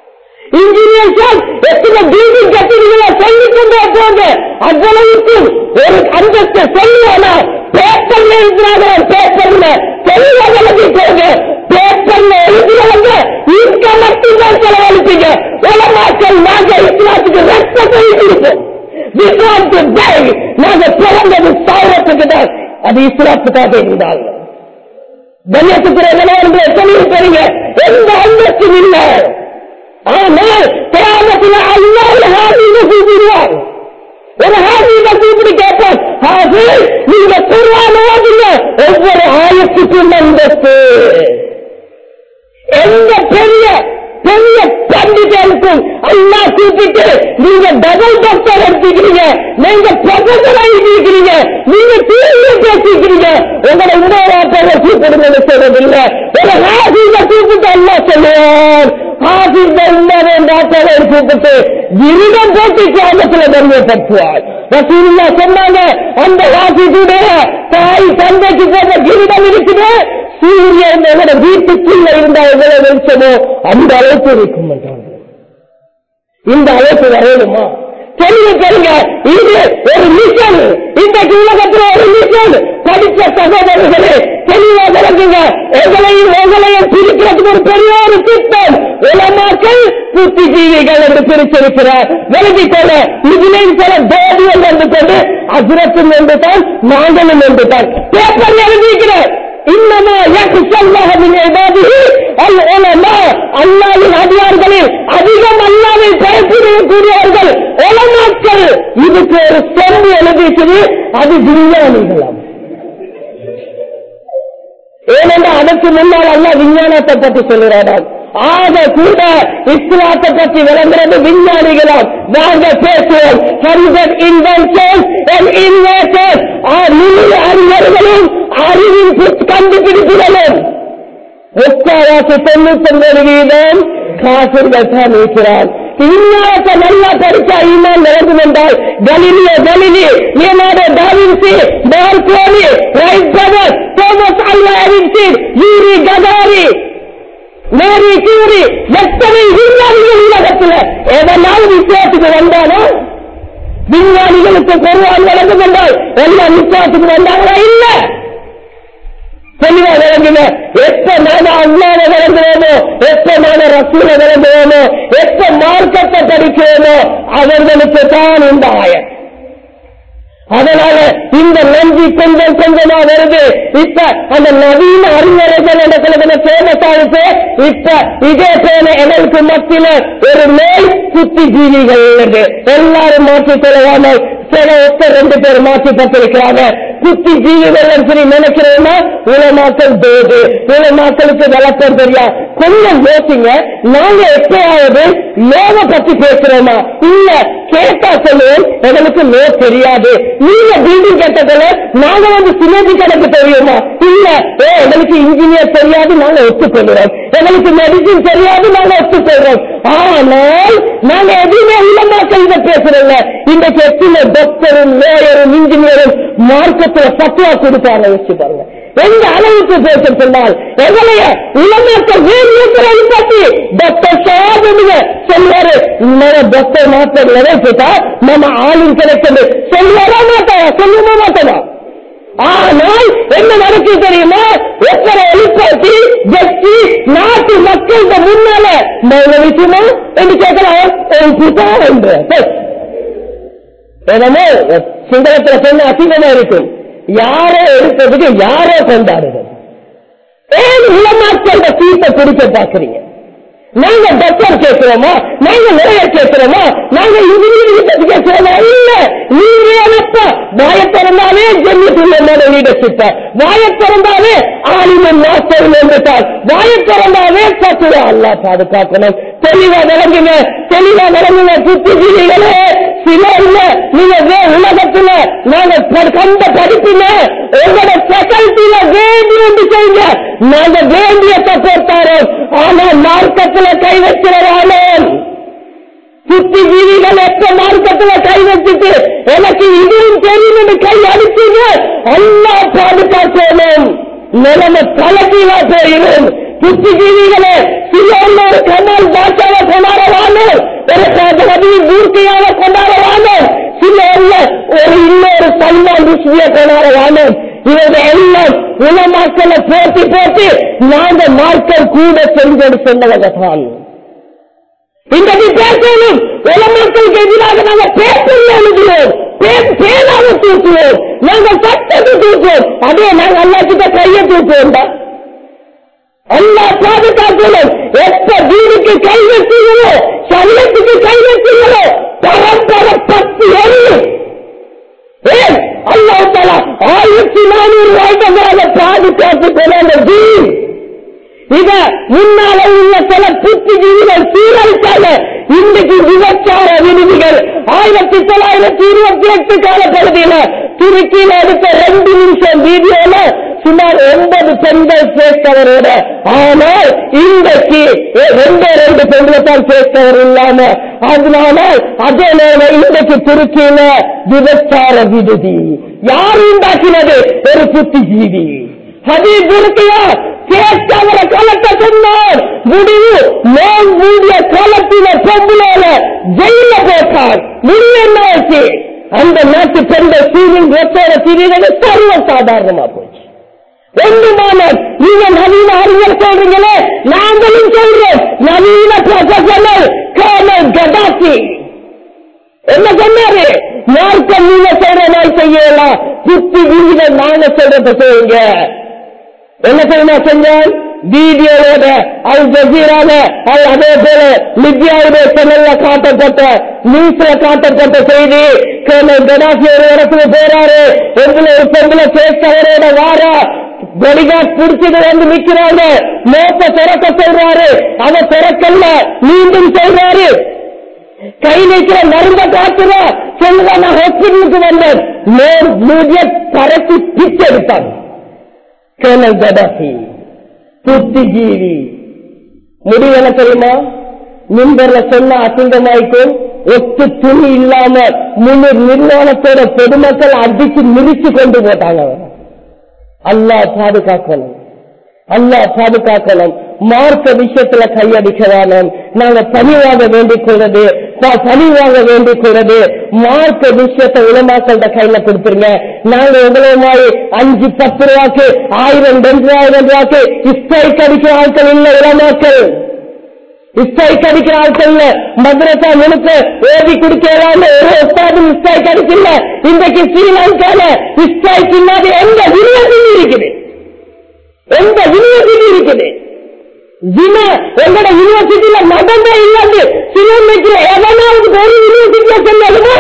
இன்ஜினியர் எத்தனை பில்டிங் கட்டினீங்களா சொல்லிக் கொண்டே போங்க அவ்வளவுக்கும் ஒரு அந்தஸ்து சொல்லுவானா பேப்பர்ல எழுதுறாங்க பேப்பர்ல தெளிவாக எழுதிக்கோங்க பேப்பர்ல எழுதுறவங்க இங்க மட்டும்தான் செலவழிப்பீங்க உலமாக்கள் நாங்க இஸ்லாத்துக்கு ரத்தத்தை கொடுப்போம் விஸ்வாத்து பேக் நாங்க பிறந்தது சாவத்துக்கு தான் அது இஸ்லாத்துக்காக இருந்தாங்க கண்ணியத்துக்குரிய தெளிவு பெறுங்க எந்த அந்தஸ்தும் இல்லை ஆனால் கிராமத்தில் அல்லாஹ் ஹாஜித கூப்பிடுவார் ஒரு ஹாஜித கூப்பிட்டு கேட்பார் ஹாஜி நீங்க குர்ஆன் ஓதுங்க ஒவ்வொரு ஆயத்துக்கும் அந்தஸ்து எந்த பெரிய பெரிய பண்டிதனுக்கும் அல்லா கூப்பிட்டு நீங்க டபுள் டாக்டர் எடுத்துக்கிறீங்க நீங்க ப்ரொஃபசர் ஆகிக்கிறீங்க நீங்க டிவியில பேசிக்கிறீங்க உங்களை உணவாட்டங்களை கூப்பிடுங்கன்னு சொல்றதில்லை ஒரு ஹாஜித கூப்பிட்டு அல்லா சொல்லுவார் ஹாஜித உணவு டாக்டரை கூப்பிட்டு விருதம் போட்டு கிராமத்துல தர்மப்படுத்துவார் ரசூல்லா சொன்னாங்க அந்த ஹாஜிதுடைய தாய் தந்தைக்கு போட்ட கிரீடம் இருக்குது சூரியன் எங்களோட வீட்டுக்குள்ள இருந்த எவ்வளவு வெளிச்சமோ அந்த அளவுக்கு இருக்கும் என்றாங்க இந்த அளவுக்கு வரையணுமா தெரியுங்க தெரியுங்க இது ஒரு மிஷன் இன்றைக்கு உலகத்தில் ஒரு மிஷன் படித்த சகோதரர்களே தெளிவா விளங்குங்க எங்களையும் எங்களையும் பிரிக்கிறதுக்கு ஒரு பெரிய ஒரு திட்டம் உலமாக்கள் புத்திஜீவிகள் என்று பிரிச்சிருக்கிறார் விலகிக் கொள்ள இதிலேயும் சில தேடியம் என்று கொண்டு அசுரத்தும் என்று தான் நாங்களும் என்று தான் பேப்பர் எழுதியிருக்கிறார் இன்னமா யக்ஷல்லாஹ மின் இபாதிஹி அல் உலமா அல்லாஹ்வின் அடியார்களில் அதிகம் அல்லாஹ்வை பயப்படக்கூடியவர்கள் உலமாக்கள் இதுக்கு ஒரு செம்பு எழுதிக்குது அது விஞ்ஞானிகளாம் ஏனென்றால் அதற்கு முன்னால் அல்ல விஞ்ஞானத்தை பற்றி சொல்லுறாராம் ஆக கூட இஸ்லாத்தை பற்றி விளங்குறது விஞ்ஞானிகளாம் நாங்க பேசுவோம் ஹண்ட்ரட் இன்வென்ஷன் அண்ட் இன்வேஷன் நூறு அறிஞர்களும் அறிவின் கண்டுபிடிப்புகளும் முக்காவாசி தொண்ணூத்தி ஒன்பது வீதம் காசுகள் தான் இருக்கிறார் விஞ்ஞானத்தை நல்லா படிச்சா ஈமான் நடக்கும் என்றால் Galileo Galilei Leonardo da Vinci Marconi Wright brother Thomas Alva Edison Yuri Gagarin Marie Curie எத்தனை விஞ்ஞானிகள் உலகத்துல எதனால் வித்தியாசத்துக்கு வந்தானோ விஞ்ஞானிகளுக்கு குருவான் வழங்கும் என்றால் எல்லாம் வித்தியாசத்துக்கு வந்தாங்களா இல்ல தெளிவா விளங்குங்க எப்ப நாம அல்லாத விளங்குவோமோ எப்ப நாம ரசூல விளங்குவோமோ எப்ப மார்க்கத்தை படிக்கிறோமோ அவர்களுக்கு தான் இந்த ஆயம் அதனால இந்த நன்றி கொஞ்சம் கொஞ்சமா வருது இப்ப அந்த நவீன அறிஞர்கள் என்ற சில ஃபேமஸ் ஆகுது இப்ப இதே போல எங்களுக்கு மத்தியில ஒரு மேல் புத்திஜீவிகள் உள்ளது எல்லாரும் மாற்றிக் கொள்ளாமல் சில ஒத்த ரெண்டு பேர் மாற்றி பட்டிருக்கிறாங்க புத்தி ஜீவிகள் சொல்லி நினைக்கிறோம்னா உலமாக்கள் தேடு உலமாக்களுக்கு விளக்கம் தெரியா கொஞ்சம் யோசிங்க நாங்க எப்பயாவது லோக பத்தி பேசுறோமா இல்ல கேட்டா சொல்லுவோம் எங்களுக்கு லோ தெரியாது நீங்க பில்டிங் கட்டத்துல நாங்க வந்து சிமெண்ட் கணக்கு தெரியுமா இல்ல ஏ எங்களுக்கு இன்ஜினியர் தெரியாது நாங்க ஒத்துக்கொள்கிறோம் எங்களுக்கு மெடிசின் தெரியாது நாங்க ஒத்துக்கொள்றோம் ஆனால் நாங்க எதுவுமே உலமாக்கள் இதை பேசுறோங்க இன்றைக்கு எத்தனை டாக்டரும் லேயரும் இன்ஜினியரும் மார்க்கத்துல பத்துவா கொடுத்தாங்க வச்சு பாருங்க எந்த அளவுக்கு பேச சொன்னால் எங்களைய இளமக்கள் வேறு பற்றி டாக்டர் சாதனுங்க சொல்வாரு இன்னொரு டாக்டர் மாத்திரம் நிறைவேற்றா நம்ம ஆளும் கிடைக்கிறது சொல்வாரா மாட்டாரா சொல்லவே மாட்டாரா ஆனால் என்ன நடக்கு தெரியுமா எத்தனை எழுப்பாட்டி ஜஸ்டி நாட்டு மக்களுக்கு முன்னால நான் விஷயமா என்று கேட்கலாம் ஒரு கூட்டா என்று என்னமோ சிங்களத்துல சொன்ன அசிங்கமா இருக்கும் யாரோ எடுத்ததுக்கு யாரோ கொண்டாடுறது ஏன் உலமாக்கள் சீட்டை குடிக்க பாக்குறீங்க நாங்க டாக்டர் கேட்கிறோமா நாங்க லேயர் கேட்கிறோமா நாங்க இன்ஜினியரிங் பத்தி கேட்கிறோமா இல்ல நீங்க அப்பா வாய திறந்தாலே ஜென்மத்துள்ள லீடர்ஷிப் வாய திறந்தாலே ஆலிமன் மாஸ்டர் வந்துட்டார் வாய திறந்தாலே பத்துவா அல்லா பாதுகாக்கணும் தெளிவா விளங்குங்க தெளிவா விளங்குங்க புத்திஜீவிகளே சில இல்ல நீங்க வே உலகத்துல நாங்க ப- கண்ட படிப்புல உங்களோட ஃபேக்கல்ட்டியில வேண்டிய ஒன்று செய்யுங்க நாங்க வேண்டிய சப்போர்ட் தரோம் ஆனால் மார்க்கத்துல கை வைக்கிறவானேன் புத்திஜீவிகள் எப்ப மார்க்கத்துல கை வச்சுட்டு எனக்கு இதுவும் தெரியும் என்று கை அடிச்சீங்க அல்லா பாதுகாக்கணும் நிலைமை தலைகீழா போயிடும் புத்திஜீவிகளே சிலோன்ல ஒரு கமல் பாட்சாவை கொண்டாடுவாங்க ஒரு நபி மூர்த்தியாக கொண்டாடுவாங்க சிலோன்ல ஒரு இன்னொரு சல்மான் ருஷ்மியை கொண்டாடுவாங்க இவங்க எல்லாம் உலமாக்களை போட்டி போட்டு நாங்க மார்க்கம் கூட செஞ்சு சொன்னவங்க தான் இன்றைக்கு பேசணும் உலமாக்களுக்கு எதிராக நாங்க பேசணும் எழுதுவோம் பேனாவை தூக்குவோம் நாங்கள் சட்டத்தை தூக்குவோம் அதே நாங்கள் அல்லா கிட்ட கையை தூக்குவோம் அல்லா பாதுகாக்கணும் எப்ப வீடுக்கு கை வச்சீங்களோ சரியத்துக்கு கை வச்சீங்களோ பரம்பரை பத்து எரியும் ஏன் அல்லா தலா ஆயிரத்தி நானூறு வருடங்களாக பாதுகாத்து கொண்ட வீடு இத முன்னால உள்ள சில புத்திஜீவிகள் சீரழித்தாங்க இன்றைக்கு விபச்சார விடுதிகள் ஆயிரத்தி தொள்ளாயிரத்தி இருபத்தி எட்டு காலப்பகுதியில துருக்கியில எடுத்த ரெண்டு நிமிஷம் வீடியோல சுமார் ஒன்பது பெண்கள் சேர்த்தவரோட ஆனால் இன்றைக்கு ரெண்டே ரெண்டு பெண்களை தான் சேர்த்தவர் இல்லாம அதனால அதே நேரம் இன்றைக்கு துருக்கியில விபச்சார விடுதி யார் உண்டாக்கினது ஒரு புத்திஜீவி ஹபீப் இருக்கையா கேட்டவரை கலட்ட சொன்னார் முடிவு நோன் மூடிய கலத்தின பொம்புலால ஜெயில போட்டார் முடிவு என்ன ஆச்சு அந்த நாட்டு பெண்கள் சீரின் ரத்தோட திரிவது சர்வ சாதாரணமா போச்சு ஒன்றுமான நீங்க நவீன அறிஞர் சொல்றீங்களே நாங்களும் சொல்றோம் நவீன ப்ரொஃபஷனல் கேர்னல் கடாசி என்ன சொன்னாரு மார்க்கம் நீங்க சொல்ற மாதிரி செய்யலாம் புத்தி வீத நாங்க சொல்றத செய்யுங்க என்ன தெரியுமா செஞ்சால் வீடியோவோட அல் ஜசீரால அது அதே போல லிபியாவுடைய சேனல்ல காட்டப்பட்ட நியூஸ்ல காட்டப்பட்ட செய்தி கேர்னல் கடாசி ஒரு இடத்துல போறாரு எங்களை ஒரு பெண்களை சேர்த்தவரோட வாரா கொடிகாட் பிடிச்சிட்டு வந்து நிக்கிறாங்க மோப்ப திறக்க சொல்றாரு அதை திறக்கல மீண்டும் சொல்றாரு கை வைக்கிற மருந்த காத்துற சொல்லுங்க நான் ஹாஸ்பிட்டலுக்கு வந்தேன் மேல் மூடிய பரப்பி பிச்சு எடுத்தாங்க கேர்னல் கடாசி புத்திஜீவி முடிவு என்ன தெரியுமா மின்பர்ல சொன்ன அசிங்கமாய்க்கும் ஒத்து துணி இல்லாம முழு நிர்வாணத்தோட பொதுமக்கள் அடிச்சு மிரிச்சு கொண்டு போட்டாங்க அவரை. அல்லாஹ் பாதுகாக்கணும் அல்லாஹ் பாதுகாக்கணும் மார்க்க விஷயத்துல கையடிக்க வேணும் நாங்க பணிவாக வேண்டிக் கொள்றது ப- பணிவாக வேண்டிக் கொள்றது மார்க்க விஷயத்தை உலமாக்கள்கிட்ட கையில கொடுத்துருங்க நாங்க உங்களை மாதிரி அஞ்சு பத்து ரூபாய்க்கு ஆயிரம் ரெண்டு ஆயிரம் ரூபாய்க்கு இஸ்டைக்கு அடிக்கிற ஆட்கள் இல்லை உலமாக்கள் இஸ்டைக்கு அடிக்கிற ஆட்கள் இல்ல மதுரத்தா முழுக்க ஓதி குடிக்கலாம் ஒரு ஒத்தாதும் இஸ்டைக்கு அடிக்கல இன்றைக்கு ஸ்ரீலங்கால இஸ்டைக்கு இல்லாத எங்க யூனிவர்சிட்டி இருக்குது எந்த யூனிவர்சிட்டி இருக்குது ஜினா எங்கட யூனிவர்சிட்டியில நடந்தே இல்லாது சிலமைக்கு எவனாவது ஒரு யூனிவர்சிட்டியா சொல்லணுமா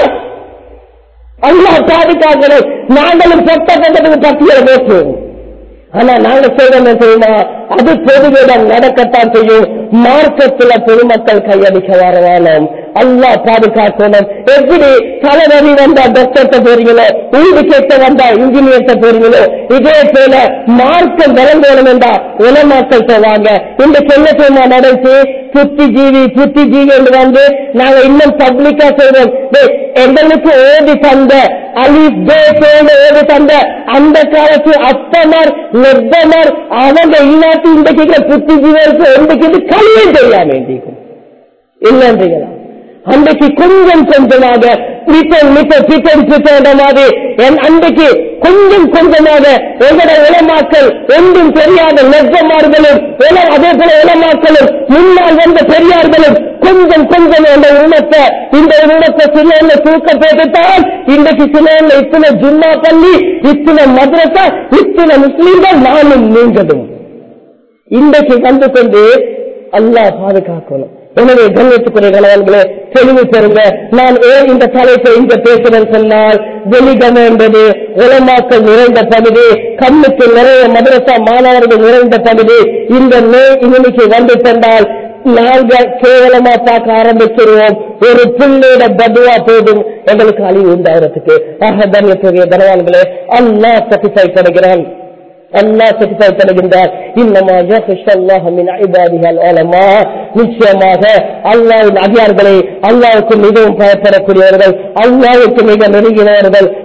அல்லாஹ் பாதுகாக்கணும் நாங்களும் பொட்ட பொட்டத்துக்கு பட்டியலை போட்டுவோம் ஆனா நாங்க செய்யறது தெரியுமா அது பொதுவிடம் நடக்கத்தான் செய்யும் மார்க்கத்துல பொதுமக்கள் கையடிக்க வர வேணும் அல்லா பாதுகாக்கணும் எப்படி தலைவரி வந்தா டாக்டர்கிட்ட போறீங்களோ வீடு கேட்ட வந்தா இன்ஜினியர்கிட்ட போறீங்களோ இதே போல மார்க்கம் விளங்கணும் என்றா உலமாக்கள்கிட்ட வாங்க இன்றைக்கு என்ன தெரியுமா நடந்துச்சு புத்திஜீவி புத்திஜீவி என்று வந்து நாங்க இன்னும் பப்ளிக்கா சொல்றோம் டேய், எங்களுக்கு ஓதி தந்த அலி பே பேன்னு ஓதி தந்த அந்த காலத்து அப்பமார் லெப்பமார் அவங்க இல்லாட்டி இன்றைக்கு புத்திஜீவருக்கு இன்றைக்கு கல்வியை தெரியாம இன்றைக்கு இல்லைன்றீங்களா அன்றைக்கு கொஞ்சம் கொஞ்சமாக பிரிட்டன் மிட்ட பிரிட்டன் பிரிட்ட மாதிரி என் அன்றைக்கு கொஞ்சம் கொஞ்சமாக எங்கட உலமாக்கள் ஒன்றும் தெரியாத நெஜமார்களும் உல- அதே போல உலமாக்களும் முன்னால் வந்த பெரியார்களும் கொஞ்சம் கொஞ்சம் அந்த உணத்தை இந்த உணத்தை சிலையில தூக்க போட்டுத்தான் இன்றைக்கு சிலையில இத்தனை ஜும்மா பள்ளி இத்தனை மதுரசா இத்தனை முஸ்லீம்கள் நானும் நீங்களும் இன்றைக்கு வந்து கொண்டு அல்லாஹ் பாதுகாக்கணும் எனவே கண்ணியத்துக்குரிய கணவன்களே தெளிவு பெறுங்க நான் ஏன் இந்த தலைப்பை இங்க பேசுறேன் சொன்னால் வெளிகம என்பது உலமாக்கள் நிறைந்த பகுதி கண்ணுக்கு நிறைய மதரசா மாணவர்கள் நிறைந்த பகுதி இந்த மே இன்னைக்கு வந்து சென்றால் நாங்கள் கேவலமா பார்க்க ஆரம்பிச்சிருவோம் ஒரு பிள்ளையோட பதுவா போதும் எங்களுக்கு அழிவு உண்டாகிறதுக்கு ஆக கண்ணியத்துடைய கனவான்களே அல்லா சட்டிஃபை பண்ணுகிறான் அல்லாஹ் satisfy பண்ணுகின்றார் இன்னமா யஹ்ஷல்லாஹ மின் இபாதிஹல் உலமா நிச்சயமாக அல்லாஹ்வின் அடியார்களை அல்லாஹ்வுக்கு மிகவும் பயப்படக்கூடியவர்கள் அல்லாஹ்வுக்கு மிக நெருங்கினவர்கள்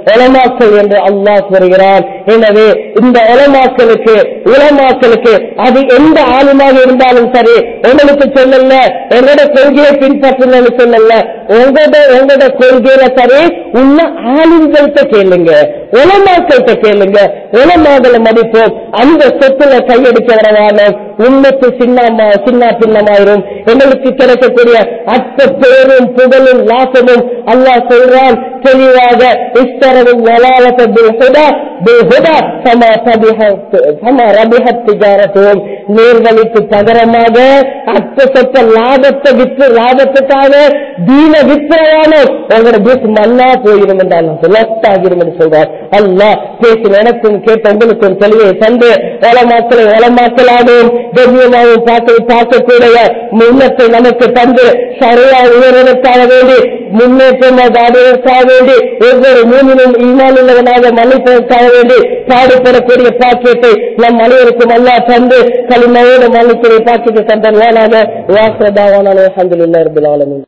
உலமாக்கள் என்று அல்லாஹ் வருகிறான் எனவே இந்த உலமாக்களுக்கு உலமாக்களுக்கு அது எந்த ஆளுமாக இருந்தாலும் சரி உங்களுக்கு சொல்லல என்னோட கொள்கையை பின்பற்றுங்கன்னு சொல்லல உங்களோட உங்களோட கொள்கையில சரி உள்ள ஆளுங்கள்கிட்ட கேளுங்க உலமாக்கள்கிட்ட கேளுங்க உலமாக்களை மதிப்போம் அந்த சொத்துல கையெடுக்க வரவான உண்மைக்கு சின்னமா சின்ன பின்னமாயிரும் எங்களுக்கு கிடைக்கக்கூடிய அற்ப பேரும் புகழும் லாபமும் அல்லாஹ் சொல்றான் தெளிவாக இஸ்தரவும் வலாலத்தை பில்ஹுதா பில்ஹுதா சமா தபிஹ சமா ரபிஹத் திஜாரத்துவம் நேர்வழிக்கு பகரமாக அற்ப சொத்த லாபத்தை விற்று லாபத்துக்காக தீன விற்கிறவான உங்களோட பீஸ் மண்ணா போயிடும் என்றால் லொத்தாகிரும் என்று சொல்றார் அல்லாஹ் பேசின எனக்கும் கேட்ட உங்களுக்கும் தெளிவை தந்து வளமாக்களை வளமாக்கலாகவும் கண்ணியமாகவும் பார்த்து பார்க்கக்கூடிய முன்னத்தை நமக்கு தந்து சரியா உயர்வதற்காக வேண்டி முன்னேற்றமாக அடைவதற்காக வேண்டி ஒவ்வொரு மூமினும் ஈமான் உள்ளவனாக மன்னிப்பதற்காக வேண்டி பாடுபடக்கூடிய பாக்கியத்தை நம் அனைவருக்கும் அல்லா தந்து களிமையோடு மன்னிக்கிற பாக்கியத்தை தந்தவானாக வாசதாவான அலமதுல்லா ரபுல் ஆலமின்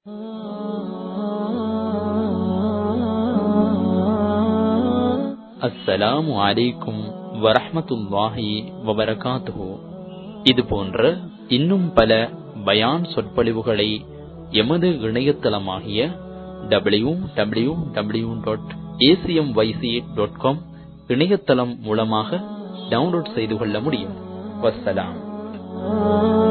அஸ்ஸலாமு அலைக்கும் வரஹ்மத்துல்லாஹி வபரகாத்துஹு இது போன்ற இன்னும் பல பயான் சொற்பொழிவுகளை எமது இணையதளமாகிய W W W dot ACM YC dot com இணையதளம் மூலமாக டவுன்லோட் செய்து கொள்ள முடியும் வஸ்ஸலாம்